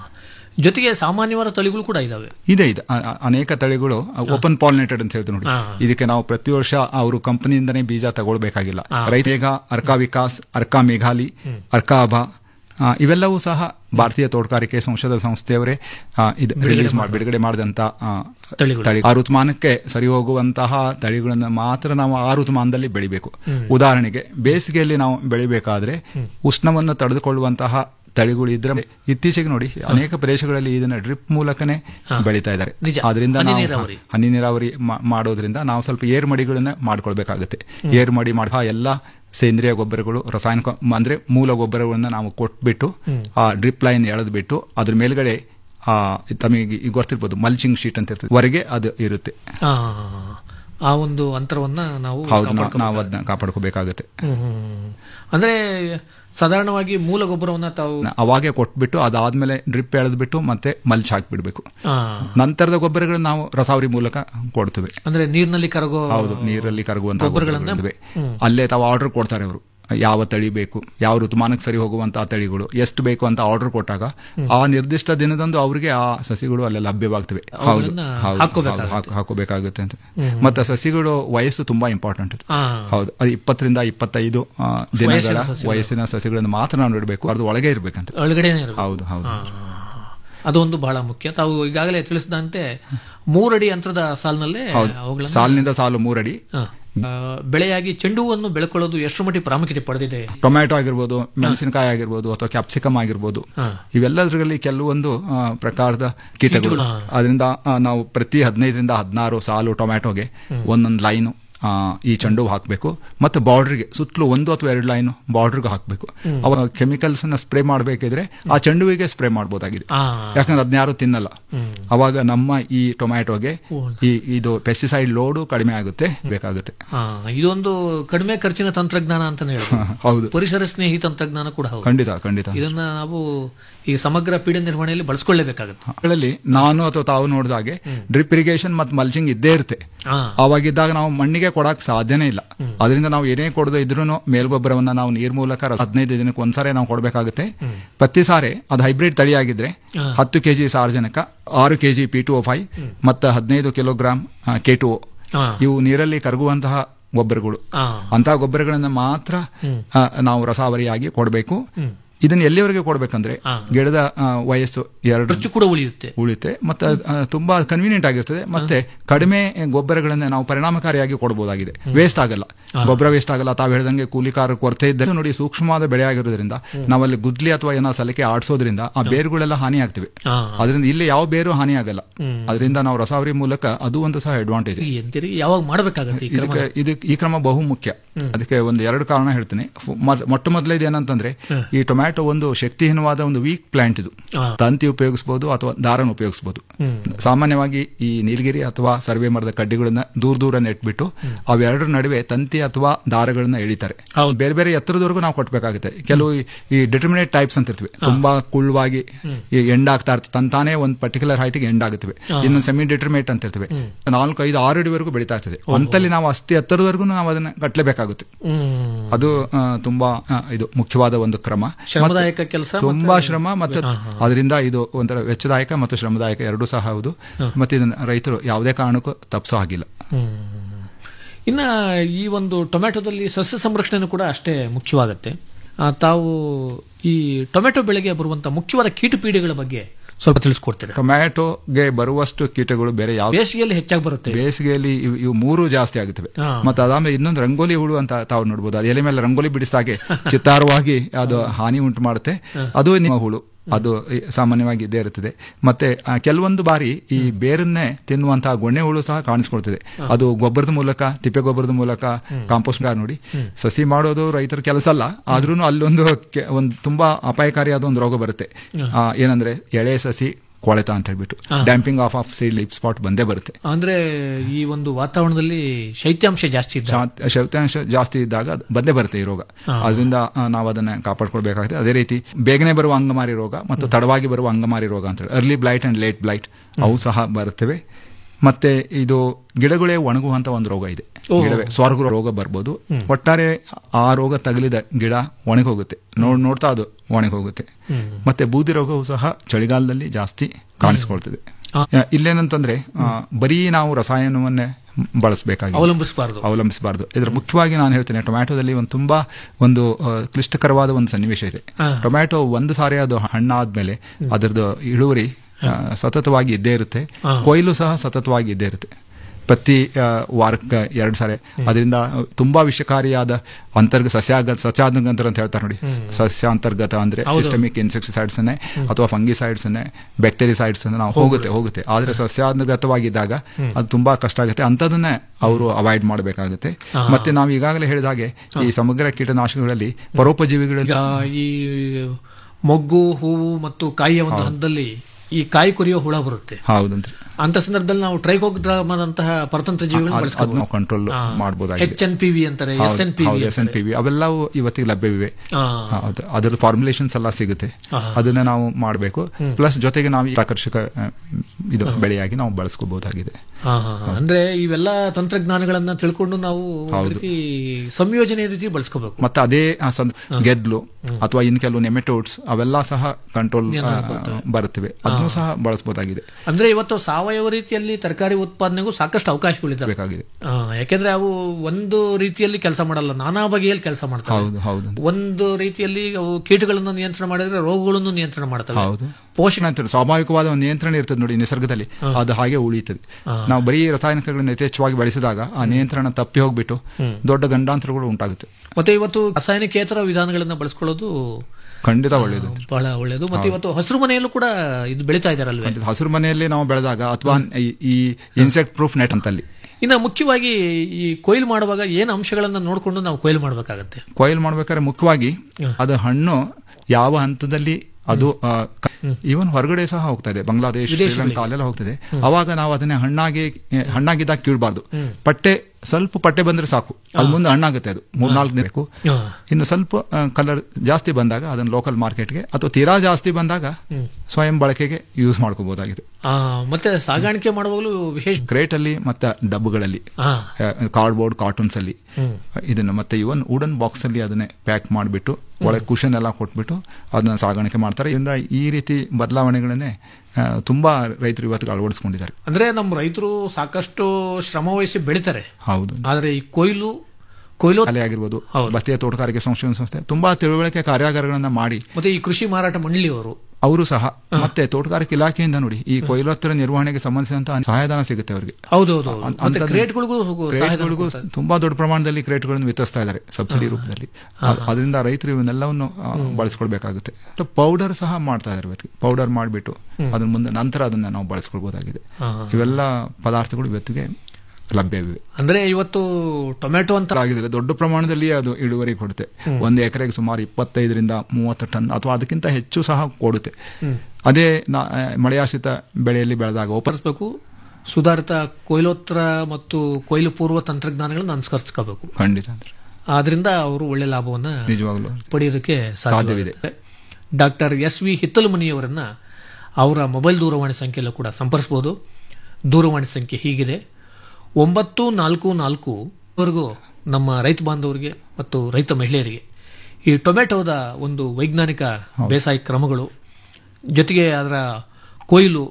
ಜೊತೆಗೆ ಸಾಮಾನ್ಯವಾದ ತಳಿಗಳು ಕೂಡ ಇದಾವೆ ಇದೆ ಇದೆ ಅ- ಅ- ಅನೇಕ ತಳಿಗಳು ಓಪನ್ ಪಾಲಿನೇಟೆಡ್ ಅಂತ ಹೇಳ್ತೀವಿ ನೋಡಿ ಹಾ. ಇದಕ್ಕೆ ನಾವು ಪ್ರತಿ ವರ್ಷ ಅವರು ಕಂಪನಿಯಿಂದನೇ ಬೀಜ ತಗೊಳ್ಬೇಕಾಗಿಲ್ಲ ಹಾ. ರೈತೇಗ ಅರ್ಕಾ ವಿಕಾಸ್ ಅರ್ಕಾ ಮೇಘಾಲಿ ಅರ್ಕಾ ಅಭಾ ಆ, ಇವೆಲ್ಲವೂ ಸಹ ಭಾರತೀಯ ತೋಟಗಾರಿಕೆ ಸಂಶೋಧನಾ ಸಂಸ್ಥೆಯವರೇ ಆ, ಇದು ಬಿಡುಗಡೆ ರಿಲೀಸ್ ಮಾಡಿ ಮಾಡಿದ. ಬಿಡುಗಡೆ ಮಾಡಿದಂತ ಆ, ತಳಿಗಳು. ತಳಿ ಆ ಋತುಮಾನಕ್ಕೆ ಸರಿ ಹೋಗುವಂತಹ ತಳಿಗಳನ್ನು ಮಾತ್ರ ನಾವು ಆ ಋತುಮಾನದಲ್ಲಿ ಬೆಳಿಬೇಕು ಹ್ಮ್. ಉದಾಹರಣೆಗೆ ಬೇಸಿಗೆಯಲ್ಲಿ ನಾವು ಬೆಳಿಬೇಕಾದ್ರೆ ಉಷ್ಣವನ್ನು ತಡೆದುಕೊಳ್ಳುವಂತಹ ತಳಿಗಳು ಇದ್ರೆ ಇತ್ತೀಚೆಗೆ ನೋಡಿ ಅನೇಕ ಪ್ರದೇಶಗಳಲ್ಲಿ ಇದನ್ನ ಡ್ರಿಪ್ ಮೂಲಕನೇ ಹಾ. ಬೆಳೀತಾ ಇದ್ದಾರೆ ನಿಜ. ಅದರಿಂದ ಹನಿ ನಾವು ನೀರಾವರಿ. ಹನಿ ನೀರಾವರಿ ಮಾ- ಮಾಡೋದ್ರಿಂದ ನಾವು ಸ್ವಲ್ಪ ಏರ್ ಮಡಿಗಳನ್ನ ಮಾಡ್ಕೊಳ್ಬೇಕಾಗುತ್ತೆ ಹ್ಮ್. ಏರ್ ಮಡಿ ಮಾಡಿ ಎಲ್ಲ ಸೇಂದ್ರಿಯ ಗೊಬ್ಬರಗಳು ರಾಸಾಯನಿಕ ಅಂದ್ರೆ ಮೂಲ ಗೊಬ್ಬರಗಳನ್ನ ನಾವು ಕೊಟ್ಬಿಟ್ಟು ಹ್ಮ್. ಆ ಡ್ರಿಪ್ ಲೈನ್ ಎಳೆದ್ಬಿಟ್ಟು ಅದ್ರ ಮೇಲ್ಗಡೆ ಆ ತಮಗೆ ಈಗ ಗೊತ್ತಿರ್ಬೋದು ಮಲ್ಚಿಂಗ್ ಶೀಟ್ ಅಂತ ಇರ್ತದೆ ವರೆಗೆ ಅದು ಇರುತ್ತೆ ಆ, ಆ ಒಂದು ಅಂತರವನ್ನ ನಾವು ಹೌದು ನಾವು- ಕಾಪಾಡ್ಕೊಬೇಕು. ನಾವು ಅದನ್ನ ಕಾಪಾಡ್ಕೋಬೇಕಾಗುತ್ತೆ ಹ್ಮ್, ಹ್ಮ್. ಅಂದ್ರೆ ಸಾಧಾರಣವಾಗಿ ಮೂಲ ಗೊಬ್ಬರವನ್ನ ತಾವು ಅವಾಗೆ ಕೊಟ್ಬಿಟ್ಟು ಅದಾದ್ಮೇಲೆ ಡ್ರಿಪ್ ಎಳೆದ್ಬಿಟ್ಟು ಮತ್ತೆ ಮಲ್ಚ್ ಹಾಕ್ಬಿಡ್ಬೇಕು ಆ, ನಂತರದ ಗೊಬ್ಬರಗಳನ್ನ ನಾವು ರಸಾವರಿ ಮೂಲಕ ಕೊಡ್ತೇವೆ ಅಂದ್ರೆ ನೀರಿನಲ್ಲಿ ಕರಗೋ ಹೌದು ನೀರಲ್ಲಿ ಕರಗುವಂತ ಗೊಬ್ಬರಗಳನ್ನ- ಗೊಬ್ಬರಗಳಿವೆ. ಹ್ಮ್. ಅಲ್ಲೇ ತಾವು ಆರ್ಡರ್ ಕೊಡ್ತಾರೆ ಅವರು ಯಾವ ತಳಿ ಬೇಕು ಯಾವ ಋತುಮಾನಕ್ಕೆ ಸರಿ ಹೋಗುವಂತಹ ತಳಿಗಳು ಎಷ್ಟು ಬೇಕು ಅಂತ ಆರ್ಡರ್ ಕೊಟ್ಟಾಗ ಆ ನಿರ್ದಿಷ್ಟ ದಿನದಂದು ಅವರಿಗೆ ಆ ಸಸಿಗಳು ಅಲ್ಲೇ ಲಭ್ಯವಾಗ್ತವೆ ಹೌದು ಅವುಗಳನ್ನ ಹೌದು, ಹಾಕ್ಕೋಬೇಕಾಗುತ್ತೆ. ಹೌದು, ಹಾಕ್- ಹಾಕ್ಕೋಬೇಕಾಗುತ್ತೆ ಅಂತ ಹ್ಮ್. ಮತ್ತೆ ಸಸಿಗಳು ವಯಸ್ಸು ತುಂಬಾ ಇಂಪಾರ್ಟೆಂಟ್ ಆ. ಹೌದು ಅದು ಇಪ್ಪತ್ತರಿಂದ ಇಪ್ಪತ್ತೈದು ಆ, ದಿನಗಳ ವಯಸ್ಸಿನ ಸಸಿಗಳು. ವಯಸ್ಸಿನ ಸಸಿಗಳನ್ನು ಮಾತ್ರ ನಾವು ನೆಡಬೇಕು ಅದ್ರ ಒಳಗೆ ಇರ್ಬೇಕಂತ ಒಳಗಡೆನೆ ಇರ್ಬೇಕು. ಹೌದು ಹೌದು ಆ, ಅದೊಂದು ಬಹಳ ಮುಖ್ಯ ತಾವು ಈಗಾಗಲೇ ತಿಳಿಸಿದಂತೆ ಮೂರಡಿ ಅಂತರದ ಸಾಲಿನಲ್ಲೇ ಹೌದು ಅವುಗಳನ್ನ ಸಾಲಿನಿಂದ ಸಾಲು ಮೂರಡಿ ಆ, ಆ, ಬೆಳೆಯಾಗಿ ಚೆಂಡು ಹೂವನ್ನು ಬೆಳ್ಕೊಳ್ಳೋದು ಎಷ್ಟು ಮಟ್ಟಿಗೆ ಪ್ರಾಮುಖ್ಯತೆ ಪಡೆದಿದೆ ಟೊಮ್ಯಾಟೊ ಆಗಿರ್ಬೋದು ಮೆಣಸಿನಕಾಯಿ ಆಗಿರ್ಬೋದು ಅಥವಾ ಕ್ಯಾಪ್ಸಿಕಮ್ ಆಗಿರ್ಬೋದು ಹಾ. ಇವೆಲ್ಲದರಲ್ಲಿ ಕೆಲವೊಂದು ಆ, ಪ್ರಕಾರದ ಕೀಟಗಳು ಕೀಟಗಳು. ಅದರಿಂದ ಆ, ನಾವು ಪ್ರತಿ ಹದಿನೈದರಿಂದ ಹದಿನಾರು ಸಾಲು ಟೊಮ್ಯಾಟೊಗೆ ಒಂದೊಂದು ಲೈನು ಈ ಚೆಂಡು ಹಾಕಬೇಕು ಮತ್ತೆ ಬಾರ್ಡರ್ಗೆ ಸುತ್ತಲೂ ಒಂದು ಅಥವಾ ಎರಡು ಲೈನ್ ಬಾರ್ಡರ್ಗೆ ಹಾಕಬೇಕು ಹ್ಮ್. ಅವಾಗ ಕೆಮಿಕಲ್ಸ್ ನ ಸ್ಪ್ರೇ ಮಾಡಬೇಕಿದ್ರೆ ಆ ಚೆಂಡುವಿಗೆ ಸ್ಪ್ರೇ ಮಾಡಬಹುದಾಗಿದೆ ಆ. ಯಾಕಂದ್ರೆ ಅದನ್ನ ತಿನ್ನಲ್ಲ ಹ್ಮ್. ಅವಾಗ ನಮ್ಮ ಈ ಟೊಮ್ಯಾಟೊಗೆ ಓ. ಈ ಇದು ಪೆಸ್ಟಿಸೈಡ್ ಲೋಡು ಕಡಿಮೆ ಆಗುತ್ತೆ ಬೇಕಾಗುತ್ತೆ ಆ, ಇದೊಂದು ಕಡಿಮೆ ಖರ್ಚಿನ ತಂತ್ರಜ್ಞಾನ ಅಂತಾನೆ ಹೇಳ್ಬೋದು ಹೌದು ಪರಿಸರ ಸ್ನೇಹಿ ತಂತ್ರಜ್ಞಾನ ಕೂಡ ಹೌದು ಖಂಡಿತ ಖಂಡಿತ ಇದನ್ನ ನಾವು ಈ ಸಮಗ್ರ ಪೀಡೆ ನಿರ್ವಹಣೆಯಲ್ಲಿ ಬಳಸ್ಕೊಳ್ಳೇಬೇಕಾಗುತ್ತೆ ಗಳಲ್ಲಿ ನಾನು ಅಥವಾ ತಾವು ನೋಡಿದಾಗೆ ಡ್ರಿಪ್ ಇರಿಗೇಷನ್ ಮತ್ತು ಮಲ್ಚಿಂಗ್ ಇದ್ದೇ ಇರುತ್ತೆ ಆ. ಅವಾಗಿದ್ದಾಗ ನಾವು ಮಣ್ಣಿಗೆ ಕೊಡಕ್ ಸಾಧ್ಯನೇ ಇಲ್ಲ ಅದರಿಂದ ನಾವು ಏನೇ ಕೊಡದೆ ಇದ್ರೂ ಮೇಲ್ಗೊಬ್ಬರವನ್ನ ನಾವು ನೀರ್ ಮೂಲಕ ಹದಿನೈದು ದಿನಕ್ಕೆ ಒಂದ್ಸಾರಿ ನಾವು ಕೊಡಬೇಕಾಗುತ್ತೆ ಪ್ರತಿ ಸಾರಿ ಅದು ಹೈಬ್ರಿಡ್ ತಳಿಯಾಗಿದ್ರೆ ಆ. ಹತ್ತು ಕೆಜಿ ಸಾರಜನಕ ಆರು KG P two O five ಮತ್ತು ಹದಿನೈದು ಕಿಲೋಗ್ರಾಮ್ ಕೆ ಟು ಆ. ಇವು ನೀರಲ್ಲಿ ಕರಗುವಂತಹ ಗೊಬ್ಬರಗಳು ಆ. ಅಂತಹ ಗೊಬ್ಬರಗಳನ್ನ ಮಾತ್ರ ಆ, ನಾವು ರಸಾವರಿಯಾಗಿ ಕೊಡಬೇಕು ಇದನ್ನ ಎಲ್ಲಿವರೆಗೆ ಕೊಡ್ಬೇಕಂದ್ರೆ ಆ. ಗಿಡದ ಆ, ವಯಸ್ಸು ಎರಡು ಖರ್ಚು ಕೂಡ ಉಳಿಯುತ್ತೆ ಉಳಿಯುತ್ತೆ ಮತ್ತೆ ಆ, ತುಂಬಾ ಕನ್ವೀನಿಯಂಟ್ ಆಗಿರ್ತದೆ ಮತ್ತೆ ಕಡಿಮೆ ಗೊಬ್ಬರಗಳನ್ನ ನಾವು ಪರಿಣಾಮಕಾರಿಯಾಗಿ ಕೊಡಬಹುದಾಗಿದೆ ವೇಸ್ಟ್ ಆಗಲ್ಲ ಗೊಬ್ಬರ ವೇಸ್ಟ್ ಆಗಲ್ಲ ತಾವು ಹೇಳ್ದಂಗೆ ಕೂಲಿಕಾರ ಕೊರತೆ ಇದ್ದರೆ ನೋಡಿ ಸೂಕ್ಷ್ಮವಾದ ಬೆಳೆ ಆಗಿರೋದ್ರಿಂದ ನಾವಲ್ಲಿ ಗುದ್ಲಿ ಅಥವಾ ಏನೋ ಸಲಿಕೆ ಆಡಿಸೋದ್ರಿಂದ ಆ ಬೇರುಗಳೆಲ್ಲ ಹಾನಿ ಆಗ್ತಿವೆ ಆ. ಅದರಿಂದ ಇಲ್ಲಿ ಯಾವ ಬೇರು ಹಾನಿ ಆಗಲ್ಲ ಹ್ಮ್. ಅದರಿಂದ ನಾವು ರಸಾವರಿ ಮೂಲಕ ಅದು ಒಂದು ಸಹ ಅಡ್ವಾಂಟೇಜ್ ಈ ಎಂತಿರಿ ಯಾವಾಗ ಮಾಡಬೇಕಾಗತ್ತೆ ಈ ಕ್ರಮ ಇದಕ್ಕೆ ಇದಕ್ಕೆ ಈ ಕ್ರಮ ಬಹು ಮುಖ್ಯ ಅದಕ್ಕೆ ಒಂದು ಎರಡು ಕಾರಣ ಹೇಳ್ತೀನಿ ಫು- ಮೊದ್- ಮೊಟ್ಟ ಮೊದಲೇದು ಏನಂತಂದ್ರೆ ಈ ಟೊಮ್ಯಾಟೊ ಒಂದು ಶಕ್ತಿಹೀನವಾದ ಒಂದು ವೀಕ್ ಪ್ಲಾಂಟ್ ಇದು ಆ. ತಂತಿ ಉಪಯೋಗಿಸಬಹುದು ಅಥವಾ ದಾರನ ಉಪಯೋಗಿಸಬಹುದು ಹ್ಮ್. ಸಾಮಾನ್ಯವಾಗಿ ಈ ನೀಲಗಿರಿ ಅಥವಾ ಸರ್ವೆ ಮರದ ಕಡ್ಡಿಗಳನ್ನ ದೂರ ದೂರ ನೆಟ್ಬಿಟ್ಟು ಅವೆರಡರ ನಡುವೆ ತಂತಿ ಅಥವಾ ದಾರಗಳನ್ನ ಎಳಿತಾರೆ ಬೇರೆ ಬೇರೆ ಎತ್ತರದವರೆಗೂ ನಾವು ಕೊಟ್ಬೇಕಾಗುತ್ತೆ ಕೆಲವು ಈ- ಈ ಡಿಟರ್ಮಿನೇಟ್ ಟೈಪ್ಸ್ ಅಂತ ಇರ್ತವೆ ತುಂಬಾ ಕುಳ್ಳುವಾಗಿ ಈ ಎಂಡ್ ಆಗ್ತಾ ಇರ್ತವೆ ತಂತಾನೆ ಒಂದು ಪರ್ಟಿಕ್ಯುಲರ್ ಹೈಟ್ಗೆ ಎಂಡ್ ಆಗುತ್ತವೆ ಹಾ. ಇನ್ನು ಸೆಮಿ ಡಿಟರ್ಮಿನೇಟ್ ಅಂತ ಇರ್ತವೆ ನಾಲ್ಕು ಐದು ಆರು ಅಡಿವರೆಗೂ ಬೆಳೀತಾ ಇರ್ತದೆ ಅಂತಲ್ಲಿ ನಾವು ಅಷ್ಟೇ ಎತ್ತರದವರೆಗೂ ನಾವು ಅದನ್ನ ಕಟ್ಟಲೇಬೇಕಾಗುತ್ತೆ ಹ್ಮ್. ಅದು ಆ, ತುಂಬಾ ಆ, ಇದು ಮುಖ್ಯವಾದ ಒಂದು ಕ್ರಮ ಶ್ರಮದಾಯಕ ಮತ್ತೆ ಕೆಲಸ ತುಂಬಾ ಮತ್ತೆ- ಶ್ರಮ ಮತ್ತು ಹಾ, ಹಾ. ಅದರಿಂದ ಇದು ಒಂಥರ ವೆಚ್ಚದಾಯಕ ಮತ್ತು ಶ್ರಮದಾಯಕ ಎರಡೂ ಸಹ ಹೌದು ಮತ್ತೆ ಇದನ್ನ ರೈತರು ಯಾವುದೇ ಕಾರಣಕ್ಕೂ ತಪ್ಪಿಸೋ ಹಾಗಿಲ್ಲ ಹ್ಮ್. ಇನ್ನ ಈ ಒಂದು ಟೊಮ್ಯಾಟೊದಲ್ಲಿ ಸಸ್ಯ ಸಂರಕ್ಷಣೆ ಕೂಡ ಅಷ್ಟೇ ಮುಖ್ಯವಾಗುತ್ತೆ ಆ, ತಾವು ಈ ಟೊಮೆಟೊ ಬೆಳೆಗೆ ಬರುವಂತ ಮುಖ್ಯವಾದ ಕೀಟಪೀಡೆಗಳ ಬಗ್ಗೆ ಸ್ವಲ್ಪ ತಿಳಿಸ್ಕೊಡ್ತೀರಾ ಟೊಮ್ಯಾಟೊಗೆ ಬರುವಷ್ಟು ಕೀಟಗಳು ಬೇರೆ ಯಾವ ಬೇಸಿಗೆಯಲ್ಲಿ ಹೆಚ್ಚಾಗಿ ಬರುತ್ತೆ ಬೇಸಿಗೆಯಲ್ಲಿ ಇವು ಇವು ಮೂರು ಜಾಸ್ತಿ ಆಗುತ್ತವೆ ಹಾ. ಮತ್ತೆ ಅದಾದ್ಮೇಲೆ ಇನ್ನೊಂದು ರಂಗೋಲಿ ಹುಳು ಅಂತ ತಾವು ನೋಡ್ಬೋದು ಅದು ಎಲೆ ಮೇಲೆ ರಂಗೋಲಿ ಬಿಡಿಸಿದಾಗೆ ಚಿತ್ತಾರವಾಗಿ ಅದು ಹಾನಿ ಉಂಟು ಮಾಡುತ್ತೆ ಅದು ನಿಮ್ಮ ಹುಳು ಅದು ಈ ಸಾಮಾನ್ಯವಾಗಿ ಇದ್ದೇ ಇರುತ್ತದೆ ಮತ್ತೆ ಆ, ಕೆಲವೊಂದು ಬಾರಿ ಈ ಬೇರನ್ನೇ ತಿನ್ನುವಂತಹ ಗೊಣ್ಣೆ ಹುಳು ಸಹ ಕಾಣಿಸ್ಕೊಳ್ತದೆ ಅದು ಗೊಬ್ಬರದ ಮೂಲಕ ತಿಪ್ಪೆ ಗೊಬ್ಬರದ ಮೂಲಕ ಕಾಂಪೋಸ್ಟ್ ನೋಡಿ ಸಸಿ ಮಾಡೋದು ರೈತರ ಕೆಲಸ ಅಲ್ಲ ಆದ್ರೂ ಅಲ್ಲೊಂದು ಕೆ- ಒಂದು ತುಂಬಾ ಅಪಾಯಕಾರಿಯಾದ ಒಂದು ರೋಗ ಬರುತ್ತೆ ಆ, ಏನಂದ್ರೆ ಎಳೆ ಸಸಿ ಕೊಳೆತ ಅಂತ ಹೇಳ್ಬಿಟ್ಟು ಹಾ. Damping off off seed leaf spot ಬಂದೇ ಬರುತ್ತೆ ಅಂದ್ರೆ ಈ ಒಂದು ವಾತಾವರಣದಲ್ಲಿ ಶೈತ್ಯಾಂಶ ಜಾಸ್ತಿ ಇದ್ದ ಶಾ- ಶೌತ್ಯಾಂಶ ಜಾಸ್ತಿ ಇದ್ದಾಗ ಅದು ಬಂದೇ ಬರುತ್ತೆ ಈ ರೋಗ ಹಾ. ಅದರಿಂದ ನಾವು ಅದನ್ನ ಕಾಪಾಡ್ಕೊಳ್ಬೇಕಾಗುತ್ತೆ ಅದೇ ರೀತಿ ಬೇಗನೆ ಬರುವ ಅಂಗಮಾರಿ ರೋಗ ಮತ್ತು ತಡವಾಗಿ ಬರುವ ಅಂಗಮಾರಿ ರೋಗ ಅಂತ ಹೇಳಿ early blight and late blight ಅವು ಸಹ ಬರುತ್ತವೆ ಮತ್ತೆ ಇದು ಗಿಡಗಳೇ ಒಣಗುವಂತ ಒಂದು ರೋಗ ಇದೆ ಓಹೋ. ಗಿಡವೇ ಸ್ವರ್ಗ ರೋಗ ಬರ್ಬೋದು ಒಟ್ಟಾರೆ ಆ ರೋಗ ತಗಲಿದ ಗಿಡ ಒಣಗಿ ಹೋಗುತ್ತೆ ನೋಡ್ ನೋಡ್ತಾ ಅದು ಒಣಗಿ ಹೋಗುತ್ತೆ ಹ್ಮ್. ಮತ್ತೆ ಬೂದಿ ರೋಗವು ಸಹ ಚಳಿಗಾಲದಲ್ಲಿ ಜಾಸ್ತಿ ಕಾಣಿಸ್ಕೊಳ್ತದೆ ಆ. ಆ, ಇಲ್ಲೇನಂತಂದ್ರೆ ಆ, ಬರೀ ನಾವು ರಸಾಯನವನ್ನೇ ಬಳಸಬೇಕಾಗಿ ಅವಲಂಬಿಸಬಾರದು ಅವಲಂಬಿಸಬಾರದು ಇದರ ಮುಖ್ಯವಾಗಿ ನಾನು ಹೇಳ್ತೇನೆ ಟೊಮ್ಯಾಟೊದಲ್ಲಿ ಒಂದು ತುಂಬಾ ಒಂದು ಆ, ಕ್ಲಿಷ್ಟಕರವಾದ ಒಂದು ಸನ್ನಿವೇಶ ಇದೆ ಹಾ. ಟೊಮ್ಯಾಟೊ ಒಂದು ಸಾರಿ ಅದು ಹಣ್ಣಾದ್ಮೇಲೆ ಅದರದ್ದು ಇಳುವರಿ ಆ, ಸತತವಾಗಿ ಇದ್ದೇ ಇರುತ್ತೆ ಹಾ. ಕೊಯ್ಲು ಸಹ ಸತತವಾಗಿ ಇದ್ದೇ ಇರುತ್ತೆ ಪ್ರತಿ ಆ, ವಾರಕ್ಕೆ ಎರಡು ಸಾರಿ ಅದರಿಂದ ತುಂಬಾ ವಿಷಕಾರಿಯಾದ ಅಂತರ್ಗ ಸಸ್ಯಾಗ ಸಸ್ಯಾಂತರ್ಗತ ಅಂತ ಹೇಳ್ತಾರೆ ನೋಡಿ ಸಸ್ಯಾಂತರ್ಗತ ಅಂದ್ರೆ ಹೌದು. ಸಿಸ್ಟಮಿಕ್ ಇನ್ಸೆಕ್ಟಿಸೈಡ್ಸ್ ಅನ್ನೇ ಅಥವಾ ಫಂಗಿಸೈಡ್ಸ್ ಅನ್ನೇ ಬ್ಯಾಕ್ಟೀರಿಯಸೈಡ್ಸ್ ಅನ್ನ ನಾವು ಹೋಗುತ್ತೆ ಹೋಗುತ್ತೆ ಆದ್ರೆ ಸಸ್ಯಾಂತರ್ಗತವಾಗಿದ್ದಾಗ ಅದು ತುಂಬಾ ಕಷ್ಟ ಆಗುತ್ತೆ ಅಂತದನ್ನೇ ಅವರು ಅವಾಯ್ಡ್ ಮಾಡಬೇಕಾಗುತ್ತೆ ಹಾ. ಮತ್ತೆ ನಾವು ಈಗಾಗಲೇ ಹೇಳಿದಾಗೆ ಈ ಸಮಗ್ರ ಕೀಟನಾಶಕಗಳಲ್ಲಿ ಪರೋಪಜೀವಿಗಳ ಈಗ ಈ ಮೊಗ್ಗು ಹೂವು ಮತ್ತು ಕಾಯಿಯ ಒಂದು ಹಂತದಲ್ಲಿ ಈ ಕಾಯಿ ಕೊರಿಯೋ ಹುಳ ಬರುತ್ತೆ ಹೌದಂತ್ರಿ ಅಂತ ಸಂದರ್ಭದಲ್ಲಿ ನಾವು ಟ್ರೈಕೋಗ್ರಾಮದಂತಹ ಪರತಂತ್ರ ಜೀವಿಗಳನ್ನ ಅದ್- ಅದ್ ನಾವು ಕಂಟ್ರೋಲ್ ಮಾಡಬಹುದಾಗಿದೆ ಎಚ್ ಎನ್ ಪಿ ವಿ ಅಂತಾರೆ S N P V S N P V ಅವೆಲ್ಲವೂ ಇವತ್ತಿಗೆ ಲಭ್ಯವಿವೆ ಆ. ಹೌದು. ಅದರ ಫಾರ್ಮುಲೇಷನ್ಸ್ ಎಲ್ಲ ಸಿಗುತ್ತೆ ಆಹಾ. ಅದನ್ನ ನಾವು ಮಾಡಬೇಕು ಹ್ಮ್. ಪ್ಲಸ್ ಜೊತೆಗೆ ನಾವು ಈ ಆಕರ್ಷಕ ಆ, ಇದು ಬೆಳೆಯಾಗಿ ನಾವು ಬಳಸ್ಕೋಬಹುದಾಗಿದೆ ಹಾ, ಹಾ, ಹಾ. ಅಂದ್ರೆ ಇವೆಲ್ಲ ತಂತ್ರಜ್ಞಾನಗಳನ್ನ ತಿಳ್ಕೊಂಡು ನಾವು ಒಂದು ಹೌದು. ರೀತಿ ಸಂಯೋಜನೆ ರೀತಿ ಬಳಸ್ಕೋಬೇಕು ಮತ್ತೆ ಅದೇ ಆ ಸಂದ್- ಗೆದ್ಲು ಅಥವಾ ಇನ್ ಕೆಲವು ನೆಮೆಟೋಡ್ಸ್ ಅವೆಲ್ಲ ಸಹ ಕಂಟ್ರೋಲ್ ನಿಯಂತ್ರಣ ಬರ್ತವೆ. ಬರುತ್ತವೆ ಅದನ್ನು ಹಾ. ಸಹ ಬಳಸಬಹುದಾಗಿದೆ ಅಂದ್ರೆ ಇವತ್ತು ಸಾವಯವ ರೀತಿಯಲ್ಲಿ ತರಕಾರಿ ಉತ್ಪಾದನೆಗೂ ಸಾಕಷ್ಟು ಅವಕಾಶಗಳಿದ್ದಾವೆ ಬೇಕಾಗಿದೆ ಆ, ಯಾಕೆಂದ್ರೆ ಅವು ಒಂದು ರೀತಿಯಲ್ಲಿ ಕೆಲಸ ಮಾಡಲ್ಲ ನಾನಾ ಬಗೆಯಲ್ಲಿ ಕೆಲಸ ಮಾಡ್ತವೆ ಹೌದು ಹೌದು ಒಂದು ರೀತಿಯಲ್ಲಿ ಅವು ಕೀಟಗಳನ್ನು ನಿಯಂತ್ರಣ ಮಾಡಿದ್ರೆ ರೋಗಗಳನ್ನು ನಿಯಂತ್ರಣ ಮಾಡ್ತವೆ ಹೌದು ಪೋಷಣೆ ಅಂತ ಸ್ವಾಭಾವಿಕವಾದ ಒಂದು ನಿಯಂತ್ರಣ ಇರ್ತದೆ ನೋಡಿ ನಿಸರ್ಗದಲ್ಲಿ ಅದು ಹಾಗೆ ಉಳಿಯುತ್ತದೆ ಹಾ. ನಾವು ಬರೀ ರಾಸಾಯನಿಕಗಳನ್ನು ಯಥೇಚ್ಛವಾಗಿ ಬಳಸಿದಾಗ ಆ ನಿಯಂತ್ರಣ ತಪ್ಪಿ ಹೋಗ್ಬಿಟ್ಟು ಹ್ಮ್. ದೊಡ್ಡ ಗಂಡಾಂತರಗಳು ಉಂಟಾಗುತ್ತೆ ಮತ್ತೆ ಇವತ್ತು ರಾಸಾಯನಿಕೇತರ ವಿಧಾನಗಳನ್ನ ಬಳಸ್ಕೊಳ್ಳೋದು ಖಂಡಿತ ಒಳ್ಳೆಯದು ಬಹಳ ಒಳ್ಳೆಯದು ಮತ್ತೆ ಇವತ್ತು ಹಸಿರು ಮನೆಯಲ್ಲೂ ಕೂಡ ಇದು ಬೆಳೀತಾ ಇದಾರಲ್ವೇ ಖಂಡಿತ. ಹಸಿರು ಮನೆಯಲ್ಲಿ ನಾವು ಬೆಳೆದಾಗ ಅಥವಾ ಈ- ಈ ಇನ್ಸೆಕ್ಟ್ ಪ್ರೂಫ್ ನೆಟ್ ಅಂತಲ್ಲಿ ಇನ್ನು ಮುಖ್ಯವಾಗಿ ಈ ಕೊಯ್ಲು ಮಾಡುವಾಗ ಏನು ಅಂಶಗಳನ್ನ ನೋಡಿಕೊಂಡು ನಾವು ಕೊಯ್ಲು ಮಾಡಬೇಕಾಗತ್ತೆ ಕೊಯ್ಲು ಮಾಡ್ಬೇಕಾದ್ರೆ ಮುಖ್ಯವಾಗಿ ಅದು ಹಣ್ಣು ಯಾವ ಹಂತದಲ್ಲಿ ಅದು ಈವನ್ ಹೊರಗಡೆ ಸಹ ಹೋಗ್ತಾ ಇದೆ ಬಾಂಗ್ಲಾದೇಶ ವಿದೇಶಗಳಿಗೆ. ಶ್ರೀಲಂಕಾ ಅಲ್ಲೆಲ್ಲ ಹೋಗ್ತದೆ ಅವಾಗ ನಾವು ಅದನ್ನ ಹಣ್ಣಾಗಿ ಹಣ್ಣಾಗಿದ್ದಾಗ ಕೀಳ್ಬಾರ್ದು ಪಟ್ಟೆ ಸ್ವಲ್ಪ ಪಟ್ಟೆ ಬಂದ್ರೆ ಸಾಕು ಅದು ಮುಂದೆ ಹಣ್ಣಾಗುತ್ತೆ ಅದು ಮೂರ್ನಾಲ್ಕು ದಿನ ಬೇಕು ಹಾ. ಇನ್ನು ಸ್ವಲ್ಪ ಕಲರ್ ಜಾಸ್ತಿ ಬಂದಾಗ ಅದನ್ನ ಲೋಕಲ್ ಮಾರ್ಕೆಟ್ಗೆ ಅಥವಾ ತೀರಾ ಜಾಸ್ತಿ ಬಂದಾಗ ಹ್ಮ್. ಸ್ವಯಂ ಬಳಕೆಗೆ ಯೂಸ್ ಮಾಡ್ಕೋಬಹುದಾಗಿದೆ ಆ, ಮತ್ತೆ ಸಾಗಾಣಿಕೆ ಮಾಡುವಾಗಲೂ ವಿಶೇಷ ಕ್ರೇಟ್ ಅಲ್ಲಿ ಮತ್ತೆ ಡಬ್ಬುಗಳಲ್ಲಿ ಹಾ. ಕಾರ್ಡ್ಬೋರ್ಡ್ ಕಾರ್ಟೂನ್ಸ್ ಅಲ್ಲಿ ಹ್ಮ್. ಇದನ್ನ ಮತ್ತೆ ಇವನ್ ವುಡನ್ ಬಾಕ್ಸ್ ಅಲ್ಲಿ ಅದನ್ನೇ ಪ್ಯಾಕ್ ಮಾಡಿಬಿಟ್ಟು ಒಳಗೆ ಕುಷನ್ ಎಲ್ಲ ಕೊಟ್ಬಿಟ್ಟು ಅದನ್ನ ಸಾಗಾಣಿಕೆ ಮಾಡ್ತಾರೆ ಇದರಿಂದ ಈ ರೀತಿ ಬದಲಾವಣೆಗಳನ್ನೇ ಆ, ತುಂಬಾ ರೈತರು ಇವತ್ತಿಗೆ ಅಳವಡಿಸ್ಕೊಂಡಿದ್ದಾರೆ ಅಂದ್ರೆ ನಮ್ಮ ರೈತರು ಸಾಕಷ್ಟು ಶ್ರಮ ವಹಿಸಿ ಬೆಳಿತಾರೆ ಹೌದು ಆದ್ರೆ ಈ ಕೊಯ್ಲು ಕೊಯ್ಲು ಕಲೆ ಆಗಿರ್ಬೋದು ಭತ್ತಿಯ ತೋಟಗಾರಿಕೆ ಸಂಶೋಧನಾ ಸಂಸ್ಥೆ ತುಂಬಾ ತಿಳುವಳಿಕೆ ಕಾರ್ಯಾಗಾರಗಳನ್ನ ಮಾಡಿ ಮತ್ತೆ ಈ ಕೃಷಿ ಮಾರಾಟ ಮಂಡಳಿಯವರು ಅವರು ಸಹ ಮತ್ತೆ ತೋಟಗಾರಿಕೆ ಇಲಾಖೆಯಿಂದ ನೋಡಿ ಈ ಕೊಯ್ಲೋತ್ತರ ನಿರ್ವಹಣೆಗೆ ಸಂಬಂಧಿಸಿದಂತ ಸಹಾಯಧನ ಸಿಗುತ್ತೆ ಅವರಿಗೆ ಹೌದೌದು ಅನ್- ಮತ್ತೆ ಅಂಥದ್ದು- ಕ್ರೇಟ್ಗಳಿಗೂ ಸಹಾಯಧನ ಕ್ರೇಟ್ಗಳಿಗೂ ಕೊಡ್ತಾರೆ. ತುಂಬಾ ದೊಡ್ಡ ಪ್ರಮಾಣದಲ್ಲಿ ಕ್ರೇಟ್ಗಳನ್ನು ವಿತರಿಸ್ತಾ ಇದ್ದಾರೆ ಸಬ್ಸಿಡಿ ಹಾ. ರೂಪದಲ್ಲಿ ಹಾ, ಅದ್- ಅದರಿಂದ ರೈತರು ಇವನ್ನೆಲ್ಲವನ್ನು ಆ, ಬಳಸ್ಕೊಳ್ಬೇಕಾಗುತ್ತೆ ಪೌಡರ್ ಸಹ ಮಾಡ್ತಾ ಇದ್ದಾರೆ ಇವತ್ತಿಗೆ ಪೌಡರ್ ಮಾಡಿಬಿಟ್ಟು ಹ್ಮ್. ಅದನ್ನ ಮುಂದೆ ನಂತರ ಅದನ್ನ ನಾವು ಬಳಸ್ಕೊಳ್ಬಹುದಾಗಿದೆ ಹಾ. ಇವೆಲ್ಲ ಪದಾರ್ಥಗಳು ಇವತ್ತಿಗೆ ಲಭ್ಯವಿವೆ ಅಂದ್ರೆ ಇವತ್ತು ಟೊಮೆಟೊ ಅಂತ ಆಗಿದ್ರೆ ದೊಡ್ಡ ಪ್ರಮಾಣದಲ್ಲಿ ಅದು ಇಳುವರಿ ಕೊಡುತ್ತೆ ಹ್ಮ್. ಒಂದು ಎಕರೆಗೆ ಸುಮಾರು ಇಪ್ಪತ್ತೈದರಿಂದ ಮೂವತ್ತು ಟನ್ ಅಥವಾ ಅದಕ್ಕಿಂತ ಹೆಚ್ಚು ಸಹ ಕೊಡುತ್ತೆ ಹ್ಮ್. ಅದೇ ನಾ- ಆ, ಮಳೆಯಾಶ್ರಿತ ಬೆಳೆಯಲ್ಲಿ ಬೆಳೆದಾಗ ಓಪನ್ ಬಳಸಬೇಕು ಸುಧಾರಿತ ಕೊಯ್ಲೋತ್ತರ ಮತ್ತು ಕೊಯ್ಲು ಪೂರ್ವ ತಂತ್ರಜ್ಞಾನಗಳನ್ನು ಅನುಸರಿಸ್ಕೋಬೇಕು ಖಂಡಿತ ಆದ್ರಿಂದ ಅವರು ಒಳ್ಳೆ ಲಾಭವನ್ನ ನಿಜವಾಗ್ಲೂ ಪಡೆಯೋದಕ್ಕೆ ಸಾಧ್ಯವಿದೆ. ಸಾಧ್ಯವಿದೆ ಡಾಕ್ಟರ್ ಎಸ್ ವಿ ಹಿತ್ತಲಮನಿಯವರನ್ನ ಅವರ ಮೊಬೈಲ್ ದೂರವಾಣಿ ಸಂಖ್ಯೆಯಲ್ಲೂ ಕೂಡ ಸಂಪರ್ಸಬಹುದು ದೂರವಾಣಿ ಸಂಖ್ಯೆ ಹೀಗಿದೆ ಒಂಬತ್ತು ನಾಲ್ಕು ನಾಲ್ಕು ವರೆಗೂ ನಮ್ಮ ರೈತ ಬಾಂಧವರಿಗೆ ಮತ್ತು ರೈತ ಮಹಿಳೆಯರಿಗೆ ಈ ಟೊಮೆಟೊದ ಒಂದು ವೈಜ್ಞಾನಿಕ ಬೇಸಾಯ ಕ್ರಮಗಳು ಜೊತೆಗೆ ಅದರ ಕೊಯ್ಲು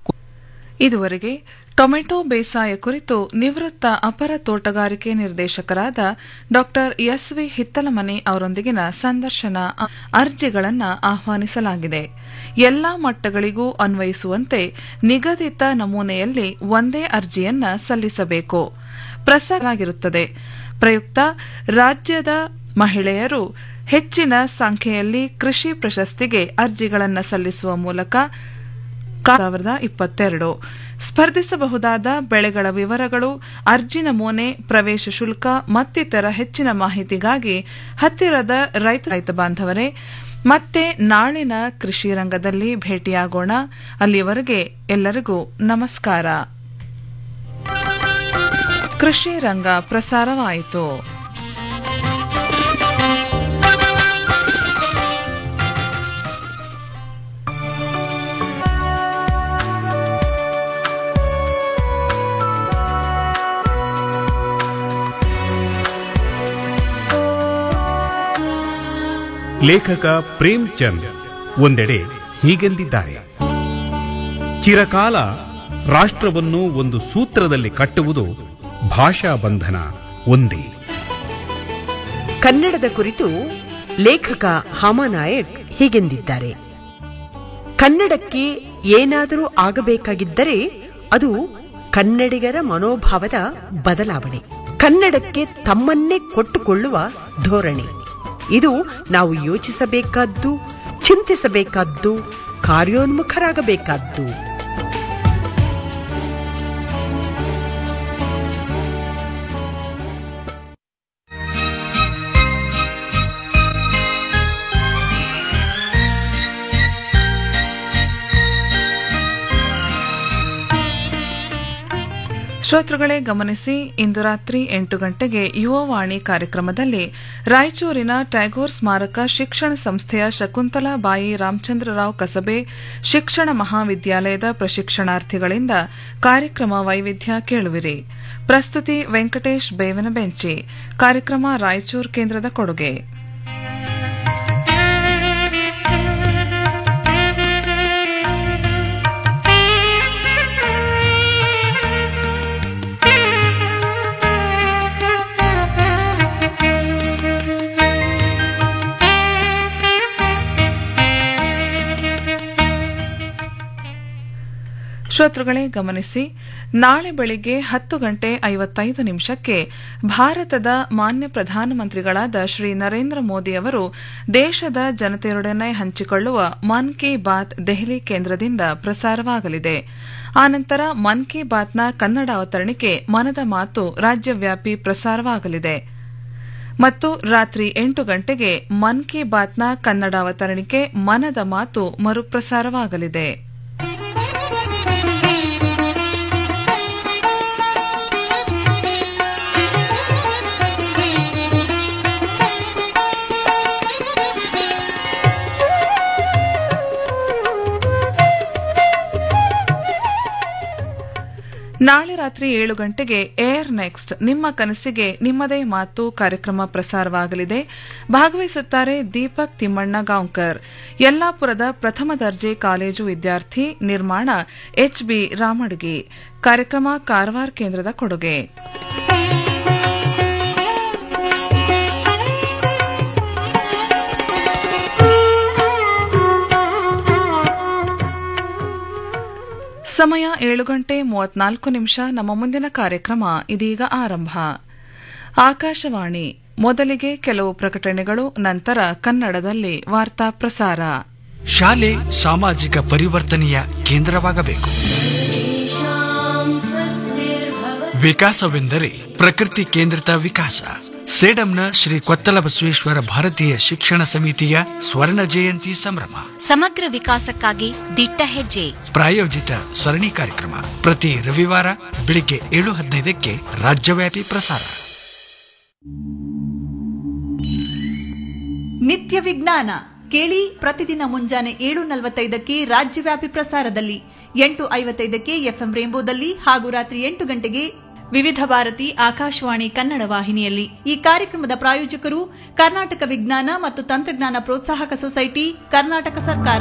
ಇದುವರೆಗೆ ಟೊಮೆಟೊ ಬೇಸಾಯ ಕುರಿತು ನಿವೃತ್ತ ಅಪರ ತೋಟಗಾರಿಕೆ ನಿರ್ದೇಶಕರಾದ ಡಾಕ್ಟರ್ ಎಸ್ ವಿ ಹಿತ್ತಲಮನೆ ಅವರೊಂದಿಗಿನ ಸಂದರ್ಶನ ಅ- ಅರ್ಜಿಗಳನ್ನು ಆಹ್ವಾನಿಸಲಾಗಿದೆ ಎಲ್ಲಾ ಮಟ್ಟಗಳಿಗೂ ಅನ್ವಯಿಸುವಂತೆ ನಿಗದಿತ ನಮೂನೆಯಲ್ಲಿ ಒಂದೇ ಅರ್ಜಿಯನ್ನ ಸಲ್ಲಿಸಬೇಕು ಪ್ರಸಾರವಾಗಿರುತ್ತದೆ ಪ್ರಯುಕ್ತ ರಾಜ್ಯದ ಮಹಿಳೆಯರು ಹೆಚ್ಚಿನ ಸಂಖ್ಯೆಯಲ್ಲಿ ಕೃಷಿ ಪ್ರಶಸ್ತಿಗೆ ಅರ್ಜಿಗಳನ್ನು ಸಲ್ಲಿಸುವ ಮೂಲಕ ಸಾವಿರದ ಇಪ್ಪತ್ತೆರಡು ಸ್ಪರ್ಧಿಸಬಹುದಾದ ಬೆಳೆಗಳ ವಿವರಗಳು ಅರ್ಜಿ ನಮೂನೆ ಪ್ರವೇಶ ಶುಲ್ಕ ಮತ್ತಿತರ ಹೆಚ್ಚಿನ ಮಾಹಿತಿಗಾಗಿ ಹತ್ತಿರದ ರೈತ ರೈತ ಬಾಂಧವರೇ ಮತ್ತೆ ನಾಳಿನ ಕೃಷಿ ರಂಗದಲ್ಲಿ ಭೇಟಿಯಾಗೋಣ ಅಲ್ಲಿಯವರೆಗೆ ಎಲ್ಲರಿಗೂ ನಮಸ್ಕಾರ ಕೃಷಿ ರಂಗ ಪ್ರಸಾರವಾಯಿತು ಲೇಖಕ ಪ್ರೇಮ್ ಚಂದ್ ಒಂದೆಡೆ ಹೀಗೆಂದಿದ್ದಾರೆ ಚಿರಕಾಲ ರಾಷ್ಟ್ರವನ್ನು ಒಂದು ಸೂತ್ರದಲ್ಲಿ ಕಟ್ಟುವುದು ಭಾಷಾ ಬಂಧನ ಒಂದೇ ಕನ್ನಡದ ಕುರಿತು ಲೇಖಕ ಹಾಮಾನಾಯಕ್ ಹೀಗೆಂದಿದ್ದಾರೆ ಕನ್ನಡಕ್ಕೆ ಏನಾದರೂ ಆಗಬೇಕಾಗಿದ್ದರೆ ಅದು ಕನ್ನಡಿಗರ ಮನೋಭಾವದ ಬದಲಾವಣೆ ಕನ್ನಡಕ್ಕೆ ತಮ್ಮನ್ನೇ ಕೊಟ್ಟುಕೊಳ್ಳುವ ಧೋರಣೆ ಇದು ನಾವು ಯೋಚಿಸಬೇಕಾದ್ದು ಚಿಂತಿಸಬೇಕಾದ್ದು ಕಾರ್ಯೋನ್ಮುಖರಾಗಬೇಕಾದ್ದು ಶ್ರೋತೃಗಳೇ ಗಮನಿಸಿ ಇಂದು ರಾತ್ರಿ ಎಂಟು ಗಂಟೆಗೆ ಯುವವಾಣಿ ಕಾರ್ಯಕ್ರಮದಲ್ಲಿ ರಾಯಚೂರಿನ ಟ್ಯಾಗೋರ್ ಸ್ಮಾರಕ ಶಿಕ್ಷಣ ಸಂಸ್ಥೆಯ ಶಕುಂತಲಾ ಬಾಯಿ ರಾಮಚಂದ್ರರಾವ್ ಕಸಬೆ ಶಿಕ್ಷಣ ಮಹಾವಿದ್ಯಾಲಯದ ಪ್ರಶಿಕ್ಷಣಾರ್ಥಿಗಳಿಂದ ಕಾರ್ಯಕ್ರಮ ವೈವಿಧ್ಯ ಕೇಳುವಿರಿ ಪ್ರಸ್ತುತಿ ವೆಂಕಟೇಶ್ ಬೇವಿನ ಬೆಂಚಿ ಕಾರ್ಯಕ್ರಮ ರಾಯಚೂರು ಕೇಂದ್ರದ ಕೊಡುಗೆ ಶ್ರೋತೃಗಳೇ ಗಮನಿಸಿ ನಾಳೆ ಬೆಳಿಗ್ಗೆ ಹತ್ತು ಗಂಟೆ ಐವತ್ತೈದು ನಿಮಿಷಕ್ಕೆ ಭಾರತದ ಮಾನ್ಯ ಪ್ರಧಾನಮಂತ್ರಿಗಳಾದ ಶ್ರೀ ನರೇಂದ್ರ ಮೋದಿ ಅವರು ದೇಶದ ಜನತೆಯೊಡನೆ ಹಂಚಿಕೊಳ್ಳುವ ಮನ್ ಕಿ ಬಾತ್ ದೆಹಲಿ ಕೇಂದ್ರದಿಂದ ಪ್ರಸಾರವಾಗಲಿದೆ ಆನಂತರ ಮನ್ ಕಿ ಬಾತ್ನ ಕನ್ನಡ ಅವತರಣಿಕೆ ಮನದ ಮಾತು ರಾಜ್ಯವ್ಯಾಪಿ ಪ್ರಸಾರವಾಗಲಿದೆ ಮತ್ತು ರಾತ್ರಿ ಎಂಟು ಗಂಟೆಗೆ ಮನ್ ಕಿ ಬಾತ್ನ ಕನ್ನಡ ಅವತರಣಿಕೆ ಮನದ ಮಾತು ಮರುಪ್ರಸಾರವಾಗಲಿದೆ ನಾಳೆ ರಾತ್ರಿ ಏಳು ಗಂಟೆಗೆ ಏರ್ ನೆಕ್ಸ್ಟ್ ನಿಮ್ಮ ಕನಸಿಗೆ ನಿಮ್ಮದೇ ಮಾತು ಕಾರ್ಯಕ್ರಮ ಪ್ರಸಾರವಾಗಲಿದೆ ಭಾಗವಹಿಸುತ್ತಾರೆ ದೀಪಕ್ ತಿಮ್ಮಣ್ಣ ಗಾಂವ್ಕರ್ ಯಲ್ಲಾಪುರದ ಪ್ರಥಮ ದರ್ಜೆ ಕಾಲೇಜು ವಿದ್ಯಾರ್ಥಿ ನಿರ್ಮಾಣ ಎಚ್ಬಿ ರಾಮಡ್ಗಿ ಕಾರ್ಯಕ್ರಮ ಕಾರವಾರ ಕೇಂದ್ರದ ಕೊಡುಗೆ ಸಮಯ ಏಳು ಗಂಟೆ ಮೂವತ್ನಾಲ್ಕು ನಿಮಿಷ ನಮ್ಮ ಮುಂದಿನ ಕಾರ್ಯಕ್ರಮ ಇದೀಗ ಆರಂಭ ಆಕಾಶವಾಣಿ ಮೊದಲಿಗೆ ಕೆಲವು ಪ್ರಕಟಣೆಗಳು ನಂತರ ಕನ್ನಡದಲ್ಲಿ ವಾರ್ತಾ ಪ್ರಸಾರ ಶಾಲೆ ಸಾಮಾಜಿಕ ಪರಿವರ್ತನೆಯ ಕೇಂದ್ರವಾಗಬೇಕು ವಿಕಾಸವೆಂದರೆ ಪ್ರಕೃತಿ ಕೇಂದ್ರಿತ ವಿಕಾಸ ಸೇಡಂನ ಶ್ರೀ ಕೊತ್ತಲ ಬಸವೇಶ್ವರ ಭಾರತೀಯ ಶಿಕ್ಷಣ ಸಮಿತಿಯ ಸ್ವರ್ಣ ಜಯಂತಿ ಸಂಭ್ರಮ ಸಮಗ್ರ ವಿಕಾಸಕ್ಕಾಗಿ ದಿಟ್ಟ ಹೆಜ್ಜೆ ಪ್ರಾಯೋಜಿತ ಸರಣಿ ಕಾರ್ಯಕ್ರಮ ಪ್ರತಿ ರವಿವಾರ ಬೆಳಿಗ್ಗೆ ಏಳು ಹದಿನೈದಕ್ಕೆ ರಾಜ್ಯವ್ಯಾಪಿ ಪ್ರಸಾರ ನಿತ್ಯ ವಿಜ್ಞಾನ ಕೇಳಿ ಪ್ರತಿದಿನ ಮುಂಜಾನೆ ಏಳು ನಲವತ್ತೈದಕ್ಕೆ ರಾಜ್ಯವ್ಯಾಪಿ ಪ್ರಸಾರದಲ್ಲಿ ಎಂಟು ಐವತ್ತೈದಕ್ಕೆ ಎಫ್ಎಂ ರೇಂಬೋದಲ್ಲಿ ಹಾಗೂ ರಾತ್ರಿ ಎಂಟು ಗಂಟೆಗೆ ವಿವಿಧ ಭಾರತಿ ಆಕಾಶವಾಣಿ ಕನ್ನಡ ವಾಹಿನಿಯಲ್ಲಿ ಈ ಕಾರ್ಯಕ್ರಮದ ಪ್ರಾಯೋಜಕರು ಕರ್ನಾಟಕ ವಿಜ್ಞಾನ ಮತ್ತು ತಂತ್ರಜ್ಞಾನ ಪ್ರೋತ್ಸಾಹಕ ಸೊಸೈಟಿ ಕರ್ನಾಟಕ ಸರ್ಕಾರ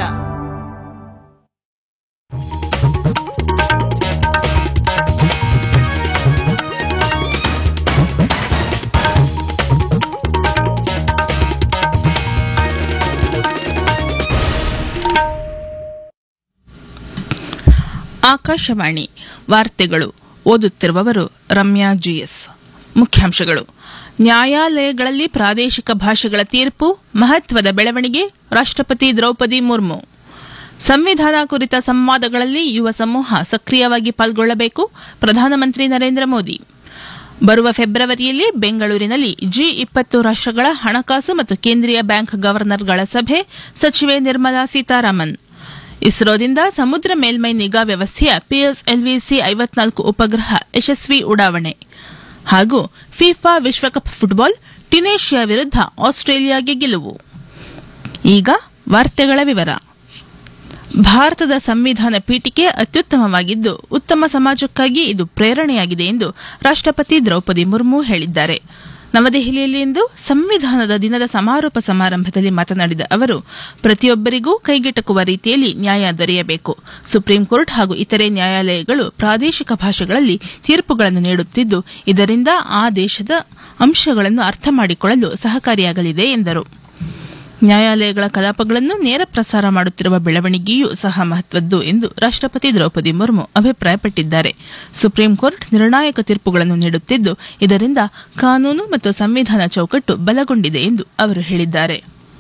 ಆಕಾಶವಾಣಿ ವಾರ್ತೆಗಳು ಓದುತ್ತಿರುವವರು ರಮ್ಯಾ ಜಿಎಸ್ ಮುಖ್ಯಾಂಶಗಳು ನ್ಯಾಯಾಲಯಗಳಲ್ಲಿ ಪ್ರಾದೇಶಿಕ ಭಾಷೆಗಳ ತೀರ್ಪು ಮಹತ್ವದ ಬೆಳವಣಿಗೆ ರಾಷ್ಟ್ರಪತಿ ದ್ರೌಪದಿ ಮುರ್ಮು ಸಂವಿಧಾನ ಕುರಿತ ಸಂವಾದಗಳಲ್ಲಿ ಯುವ ಸಮೂಹ ಸಕ್ರಿಯವಾಗಿ ಪಾಲ್ಗೊಳ್ಳಬೇಕು ಪ್ರಧಾನಮಂತ್ರಿ ನರೇಂದ್ರ ಮೋದಿ ಬರುವ ಫೆಬ್ರವರಿಯಲ್ಲಿ ಬೆಂಗಳೂರಿನಲ್ಲಿ ಜಿ ಇಪ್ಪತ್ತು ರಾಷ್ಟ್ರಗಳ ಹಣಕಾಸು ಮತ್ತು ಕೇಂದ್ರೀಯ ಬ್ಯಾಂಕ್ ಗವರ್ನರ್ಗಳ ಸಭೆ ಸಚಿವೆ ನಿರ್ಮಲಾ ಸೀತಾರಾಮನ್ ಇಸ್ರೋದಿಂದ ಸಮುದ್ರ ಮೇಲ್ಮೈ ನಿಗಾ ವ್ಯವಸ್ಥೆಯ ಪಿಎಸ್ಎಲ್ವಿಸಿ ಐವತ್ನಾಲ್ಕು ಉಪಗ್ರಹ ಯಶಸ್ವಿ ಉಡಾವಣೆ ಹಾಗೂ ಫಿಫಾ ವಿಶ್ವಕಪ್ ಫುಟ್ಬಾಲ್ ಟ್ಯುನೇಷಿಯಾ ವಿರುದ್ಧ ಆಸ್ಟ್ರೇಲಿಯಾಗೆ ಗೆಲುವು ಈಗ ವಾರ್ತೆಗಳ ವಿವರ ಭಾರತದ ಸಂವಿಧಾನ ಪೀಠಿಕೆ ಅತ್ಯುತ್ತಮವಾಗಿದ್ದು ಉತ್ತಮ ಸಮಾಜಕ್ಕಾಗಿ ಇದು ಪ್ರೇರಣೆಯಾಗಿದೆ ಎಂದು ರಾಷ್ಟ್ರಪತಿ ದ್ರೌಪದಿ ಮುರ್ಮು ಹೇಳಿದ್ದಾರೆ ನವದೆಹಲಿಯಲ್ಲಿಂದು ಸಂವಿಧಾನದ ದಿನದ ಸಮಾರೋಪ ಸಮಾರಂಭದಲ್ಲಿ ಮಾತನಾಡಿದ ಅವರು ಪ್ರತಿಯೊಬ್ಬರಿಗೂ ಕೈಗೆಟಕುವ ರೀತಿಯಲ್ಲಿ ನ್ಯಾಯ ದೊರೆಯಬೇಕು ಸುಪ್ರೀಂ ಕೋರ್ಟ್ ಹಾಗೂ ಇತರೆ ನ್ಯಾಯಾಲಯಗಳು ಪ್ರಾದೇಶಿಕ ಭಾಷೆಗಳಲ್ಲಿ ತೀರ್ಪುಗಳನ್ನು ನೀಡುತ್ತಿದ್ದು ಇದರಿಂದ ಆ ದೇಶದ ಅಂಶಗಳನ್ನು ಅರ್ಥ ಮಾಡಿಕೊಳ್ಳಲು ಸಹಕಾರಿಯಾಗಲಿದೆ ಎಂದರು ನ್ಯಾಯಾಲಯಗಳ ಕಲಾಪಗಳನ್ನು ನೇರ ಪ್ರಸಾರ ಮಾಡುತ್ತಿರುವ ಬೆಳವಣಿಗೆಯೂ ಸಹ ಮಹತ್ವದ್ದು ಎಂದು ರಾಷ್ಟ್ರಪತಿ ದ್ರೌಪದಿ ಮುರ್ಮು ಅಭಿಪ್ರಾಯಪಟ್ಟಿದ್ದಾರೆ ಸುಪ್ರೀಂ ಕೋರ್ಟ್ ನಿರ್ಣಾಯಕ ತೀರ್ಪುಗಳನ್ನು ನೀಡುತ್ತಿದ್ದು ಇದರಿಂದ ಕಾನೂನು ಮತ್ತು ಸಂವಿಧಾನ ಚೌಕಟ್ಟು ಬಲಗೊಂಡಿದೆ ಎಂದು ಅವರು ಹೇಳಿದ್ದಾರೆ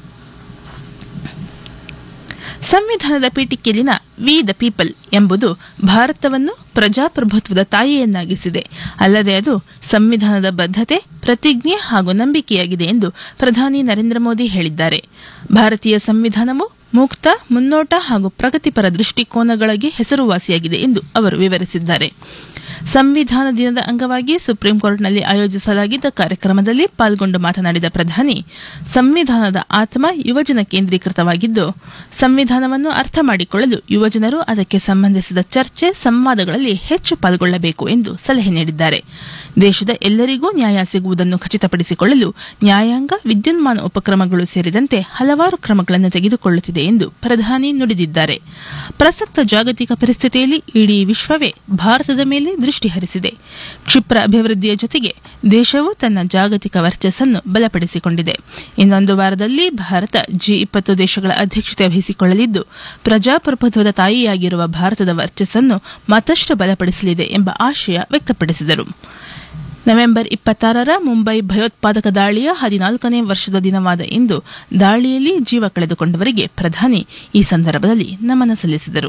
ಸಂವಿಧಾನದ ಪೀಠಿಕೆಯಲ್ಲಿನ ವಿ ದ ಪೀಪಲ್ ಎಂಬುದು ಭಾರತವನ್ನು ಪ್ರಜಾಪ್ರಭುತ್ವದ ತಾಯಿಯನ್ನಾಗಿಸಿದೆ ಅಲ್ಲದೆ ಅದು ಸಂವಿಧಾನದ ಬದ್ಧತೆ ಪ್ರತಿಜ್ಞೆ ಹಾಗೂ ನಂಬಿಕೆಯಾಗಿದೆ ಎಂದು ಪ್ರಧಾನಿ ನರೇಂದ್ರ ಮೋದಿ ಹೇಳಿದ್ದಾರೆ ಭಾರತೀಯ ಸಂವಿಧಾನವು ಮುಕ್ತ ಮುನ್ನೋಟ ಹಾಗೂ ಪ್ರಗತಿಪರ ದೃಷ್ಟಿಕೋನಗಳಿಗೆ ಹೆಸರುವಾಸಿಯಾಗಿದೆ ಎಂದು ಅವರು ವಿವರಿಸಿದ್ದಾರೆ ಸಂವಿಧಾನ ದಿನದ ಅಂಗವಾಗಿ ಸುಪ್ರೀಂ ಕೋರ್ಟ್ನಲ್ಲಿ ಆಯೋಜಿಸಲಾಗಿದ್ದ ಕಾರ್ಯಕ್ರಮದಲ್ಲಿ ಪಾಲ್ಗೊಂಡು ಮಾತನಾಡಿದ ಪ್ರಧಾನಿ ಸಂವಿಧಾನದ ಆತ್ಮ ಯುವಜನ ಕೇಂದ್ರೀಕೃತವಾಗಿದ್ದು ಸಂವಿಧಾನವನ್ನು ಅರ್ಥ ಮಾಡಿಕೊಳ್ಳಲು ಯುವಜನರು ಅದಕ್ಕೆ ಸಂಬಂಧಿಸಿದ ಚರ್ಚೆ ಸಂವಾದಗಳಲ್ಲಿ ಹೆಚ್ಚು ಪಾಲ್ಗೊಳ್ಳಬೇಕು ಎಂದು ಸಲಹೆ ನೀಡಿದ್ದಾರೆ ದೇಶದ ಎಲ್ಲರಿಗೂ ನ್ಯಾಯ ಸಿಗುವುದನ್ನು ಖಚಿತಪಡಿಸಿಕೊಳ್ಳಲು ನ್ಯಾಯಾಂಗ ವಿದ್ಯುನ್ಮಾನ ಉಪಕ್ರಮಗಳು ಸೇರಿದಂತೆ ಹಲವಾರು ಕ್ರಮಗಳನ್ನು ತೆಗೆದುಕೊಳ್ಳುತ್ತಿದೆ ಎಂದು ಪ್ರಧಾನಿ ನುಡಿದಿದ್ದಾರೆ ಪ್ರಸಕ್ತ ಜಾಗತಿಕ ಪರಿಸ್ಥಿತಿಯಲ್ಲಿ ಇಡೀ ವಿಶ್ವವೇ ಭಾರತದ ಮೇಲೆ ದೃಷ್ಟಿ ಹರಿಸಿದೆ ಕ್ಷಿಪ್ರ ಅಭಿವೃದ್ಧಿಯ ಜೊತೆಗೆ ದೇಶವು ತನ್ನ ಜಾಗತಿಕ ವರ್ಚಸ್ಸನ್ನು ಬಲಪಡಿಸಿಕೊಂಡಿದೆ ಇನ್ನೊಂದು ವಾರದಲ್ಲಿ ಭಾರತ ಜಿ ಇಪ್ಪತ್ತು ದೇಶಗಳ ಅಧ್ಯಕ್ಷತೆ ವಹಿಸಿಕೊಳ್ಳಲಿದ್ದು ಪ್ರಜಾಪ್ರಭುತ್ವದ ತಾಯಿಯಾಗಿರುವ ಭಾರತದ ವರ್ಚಸ್ಸನ್ನು ಮತ್ತಷ್ಟು ಬಲಪಡಿಸಲಿದೆ ಎಂಬ ಆಶಯ ವ್ಯಕ್ತಪಡಿಸಿದರು ನವೆಂಬರ್ ಇಪ್ಪತ್ತಾರರ ಮುಂಬೈ ಭಯೋತ್ಪಾದಕ ದಾಳಿಯ ಹದಿನಾಲ್ಕನೇ ವರ್ಷದ ದಿನವಾದ ಇಂದು ದಾಳಿಯಲ್ಲಿ ಜೀವ ಕಳೆದುಕೊಂಡವರಿಗೆ ಪ್ರಧಾನಿ ಈ ಸಂದರ್ಭದಲ್ಲಿ ನಮನ ಸಲ್ಲಿಸಿದರು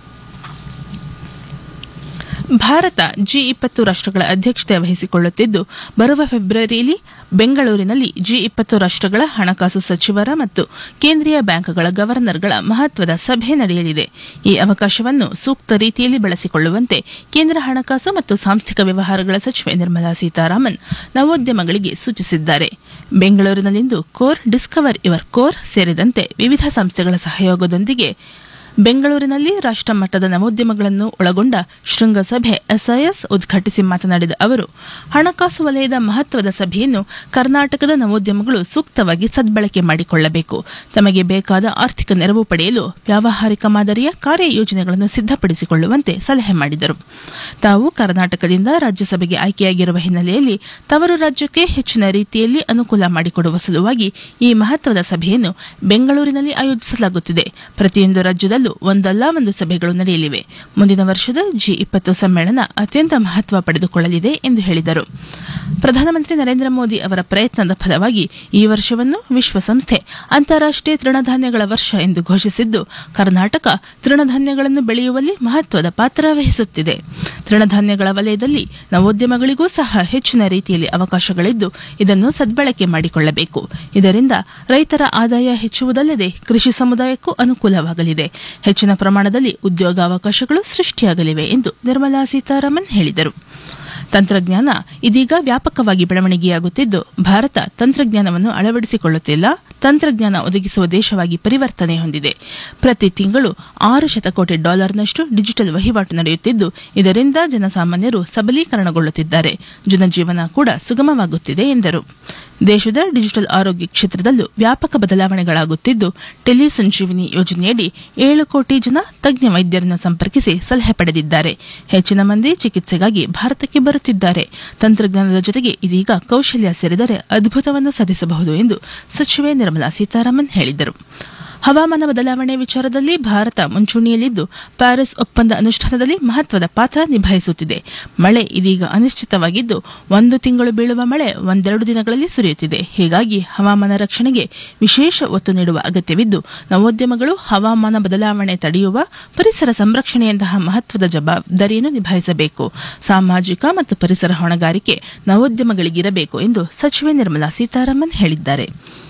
ಭಾರತ ಜಿ ಇಪ್ಪತ್ತು ರಾಷ್ಟ್ರಗಳ ಅಧ್ಯಕ್ಷತೆ ವಹಿಸಿಕೊಳ್ಳುತ್ತಿದ್ದು ಬರುವ ಫೆಬ್ರವರಿಯಲ್ಲಿ ಬೆಂಗಳೂರಿನಲ್ಲಿ ಜಿ ಇಪ್ಪತ್ತು ರಾಷ್ಟ್ರಗಳ ಹಣಕಾಸು ಸಚಿವರ ಮತ್ತು ಕೇಂದ್ರೀಯ ಬ್ಯಾಂಕ್ಗಳ ಗವರ್ನರ್ಗಳ ಮಹತ್ವದ ಸಭೆ ನಡೆಯಲಿದೆ ಈ ಅವಕಾಶವನ್ನು ಸೂಕ್ತ ರೀತಿಯಲ್ಲಿ ಬಳಸಿಕೊಳ್ಳುವಂತೆ ಕೇಂದ್ರ ಹಣಕಾಸು ಮತ್ತು ಸಾಂಸ್ಥಿಕ ವ್ಯವಹಾರಗಳ ಸಚಿವೆ ನಿರ್ಮಲಾ ಸೀತಾರಾಮನ್ ನವೋದ್ಯಮಗಳಿಗೆ ಸೂಚಿಸಿದ್ದಾರೆ ಬೆಂಗಳೂರಿನಲ್ಲಿಂದು ಕೋರ್ ಡಿಸ್ಕವರ್ ಯುವರ್ ಕೋರ್ ಸೇರಿದಂತೆ ವಿವಿಧ ಸಂಸ್ಥೆಗಳ ಸಹಯೋಗದೊಂದಿಗೆ ಬೆಂಗಳೂರಿನಲ್ಲಿ ರಾಷ್ಟಮಟ್ಟದ ನವೋದ್ಯಮಗಳನ್ನು ಒಳಗೊಂಡ ಶೃಂಗಸಭೆ ಎಸ್ಐಎಸ್ ಉದ್ಘಾಟಿಸಿ ಮಾತನಾಡಿದ ಅವರು ಹಣಕಾಸು ವಲಯದ ಮಹತ್ವದ ಸಭೆಯನ್ನು ಕರ್ನಾಟಕದ ನವೋದ್ಯಮಗಳು ಸೂಕ್ತವಾಗಿ ಸದ್ಬಳಕೆ ಮಾಡಿಕೊಳ್ಳಬೇಕು ತಮಗೆ ಬೇಕಾದ ಆರ್ಥಿಕ ನೆರವು ಪಡೆಯಲು ವ್ಯಾವಹಾರಿಕ ಮಾದರಿಯ ಕಾರ್ಯಯೋಜನೆಗಳನ್ನು ಸಿದ್ದಪಡಿಸಿಕೊಳ್ಳುವಂತೆ ಸಲಹೆ ಮಾಡಿದರು ತಾವು ಕರ್ನಾಟಕದಿಂದ ರಾಜ್ಯಸಭೆಗೆ ಆಯ್ಕೆಯಾಗಿರುವ ಹಿನ್ನೆಲೆಯಲ್ಲಿ ತವರು ರಾಜ್ಯಕ್ಕೆ ಹೆಚ್ಚಿನ ರೀತಿಯಲ್ಲಿ ಅನುಕೂಲ ಮಾಡಿಕೊಡುವ ಸಲುವಾಗಿ ಈ ಮಹತ್ವದ ಸಭೆಯನ್ನು ಬೆಂಗಳೂರಿನಲ್ಲಿ ಆಯೋಜಿಸಲಾಗುತ್ತಿದೆ ಪ್ರತಿಯೊಂದು ರಾಜ್ಯದಲ್ಲೂ ಒಂದಲ್ಲ ಒಂದು ಸಭೆಗಳು ನಡೆಯಲಿವೆ ಮುಂದಿನ ವರ್ಷದ ಜಿ ಇಪ್ಪತ್ತು ಸಮ್ಮೇಳನ ಅತ್ಯಂತ ಮಹತ್ವ ಪಡೆದುಕೊಳ್ಳಲಿದೆ ಎಂದು ಹೇಳಿದರು ಪ್ರಧಾನಮಂತ್ರಿ ನರೇಂದ್ರ ಮೋದಿ ಅವರ ಪ್ರಯತ್ನದ ಫಲವಾಗಿ ಈ ವರ್ಷವನ್ನು ವಿಶ್ವಸಂಸ್ಥೆ ಅಂತಾರಾಷ್ಟೀಯ ತೃಣಧಾನ್ಯಗಳ ವರ್ಷ ಎಂದು ಘೋಷಿಸಿದ್ದು ಕರ್ನಾಟಕ ತೃಣಧಾನ್ಯಗಳನ್ನು ಬೆಳೆಯುವಲ್ಲಿ ಮಹತ್ವದ ಪಾತ್ರ ವಹಿಸುತ್ತಿದೆ ತೃಣಧಾನ್ಯಗಳ ವಲಯದಲ್ಲಿ ನವೋದ್ಯಮಗಳಿಗೂ ಸಹ ಹೆಚ್ಚಿನ ರೀತಿಯಲ್ಲಿ ಅವಕಾಶಗಳಿದ್ದು ಇದನ್ನು ಸದ್ಬಳಕೆ ಮಾಡಿಕೊಳ್ಳಬೇಕು ಇದರಿಂದ ರೈತರ ಆದಾಯ ಹೆಚ್ಚುವುದಲ್ಲದೆ ಕೃಷಿ ಸಮುದಾಯಕ್ಕೂ ಅನುಕೂಲವಾಗಲಿದೆ ಹೆಚ್ಚಿನ ಪ್ರಮಾಣದಲ್ಲಿ ಉದ್ಯೋಗಾವಕಾಶಗಳು ಸೃಷ್ಟಿಯಾಗಲಿವೆ ಎಂದು ನಿರ್ಮಲಾ ಸೀತಾರಾಮನ್ ಹೇಳಿದರು ತಂತ್ರಜ್ಞಾನ ಇದೀಗ ವ್ಯಾಪಕವಾಗಿ ಬೆಳವಣಿಗೆಯಾಗುತ್ತಿದ್ದು ಭಾರತ ತಂತ್ರಜ್ಞಾನವನ್ನು ಅಳವಡಿಸಿಕೊಳ್ಳುತ್ತಿಲ್ಲ ತಂತ್ರಜ್ಞಾನ ಒದಗಿಸುವ ದೇಶವಾಗಿ ಪರಿವರ್ತನೆ ಹೊಂದಿದೆ ಪ್ರತಿ ತಿಂಗಳು ಆರು ಶತಕೋಟಿ ಡಾಲರ್ನಷ್ಟು ಡಿಜಿಟಲ್ ವಹಿವಾಟು ನಡೆಯುತ್ತಿದ್ದು ಇದರಿಂದ ಜನಸಾಮಾನ್ಯರು ಸಬಲೀಕರಣಗೊಳ್ಳುತ್ತಿದ್ದಾರೆ ಜನಜೀವನ ಕೂಡ ಸುಗಮವಾಗುತ್ತಿದೆ ಎಂದರು ದೇಶದ ಡಿಜಿಟಲ್ ಆರೋಗ್ಯ ಕ್ಷೇತ್ರದಲ್ಲೂ ವ್ಯಾಪಕ ಬದಲಾವಣೆಗಳಾಗುತ್ತಿದ್ದು ಟೆಲಿ ಸಂಜೀವಿನಿ ಯೋಜನೆಯಡಿ ಏಳು ಕೋಟಿ ಜನ ತಜ್ಞ ವೈದ್ಯರನ್ನು ಸಂಪರ್ಕಿಸಿ ಸಲಹೆ ಪಡೆದಿದ್ದಾರೆ ಹೆಚ್ಚಿನ ಮಂದಿ ಚಿಕಿತ್ಸೆಗಾಗಿ ಭಾರತಕ್ಕೆ ಬರುತ್ತಿದ್ದಾರೆ ತಂತ್ರಜ್ಞಾನದ ಜೊತೆಗೆ ಇದೀಗ ಕೌಶಲ್ಯ ಸೇರಿದರೆ ಅದ್ಭುತವನ್ನು ಸಾಧಿಸಬಹುದು ಎಂದು ಸಚಿವೆ ನಿರ್ಮಲಾ ಸೀತಾರಾಮನ್ ಹೇಳಿದರು ಹವಾಮಾನ ಬದಲಾವಣೆ ವಿಚಾರದಲ್ಲಿ ಭಾರತ ಮುಂಚೂಣಿಯಲ್ಲಿದ್ದು ಪ್ಯಾರಿಸ್ ಒಪ್ಪಂದ ಅನುಷ್ಠಾನದಲ್ಲಿ ಮಹತ್ವದ ಪಾತ್ರ ನಿಭಾಯಿಸುತ್ತಿದೆ ಮಳೆ ಇದೀಗ ಅನಿಶ್ಚಿತವಾಗಿದ್ದು ಒಂದು ತಿಂಗಳು ಬೀಳುವ ಮಳೆ ಒಂದೆರಡು ದಿನಗಳಲ್ಲಿ ಸುರಿಯುತ್ತಿದೆ ಹೀಗಾಗಿ ಹವಾಮಾನ ರಕ್ಷಣೆಗೆ ವಿಶೇಷ ಒತ್ತು ನೀಡುವ ಅಗತ್ಯವಿದ್ದು ನವೋದ್ಯಮಗಳು ಹವಾಮಾನ ಬದಲಾವಣೆ ತಡೆಯುವ ಪರಿಸರ ಸಂರಕ್ಷಣೆಯಂತಹ ಮಹತ್ವದ ಜವಾಬ್ದಾರಿಯನ್ನು ನಿಭಾಯಿಸಬೇಕು ಸಾಮಾಜಿಕ ಮತ್ತು ಪರಿಸರ ಹೊಣೆಗಾರಿಕೆ ನವೋದ್ಯಮಗಳಿಗಿರಬೇಕು ಎಂದು ಸಚಿವೆ ನಿರ್ಮಲಾ ಸೀತಾರಾಮನ್ ಹೇಳಿದ್ದಾರೆ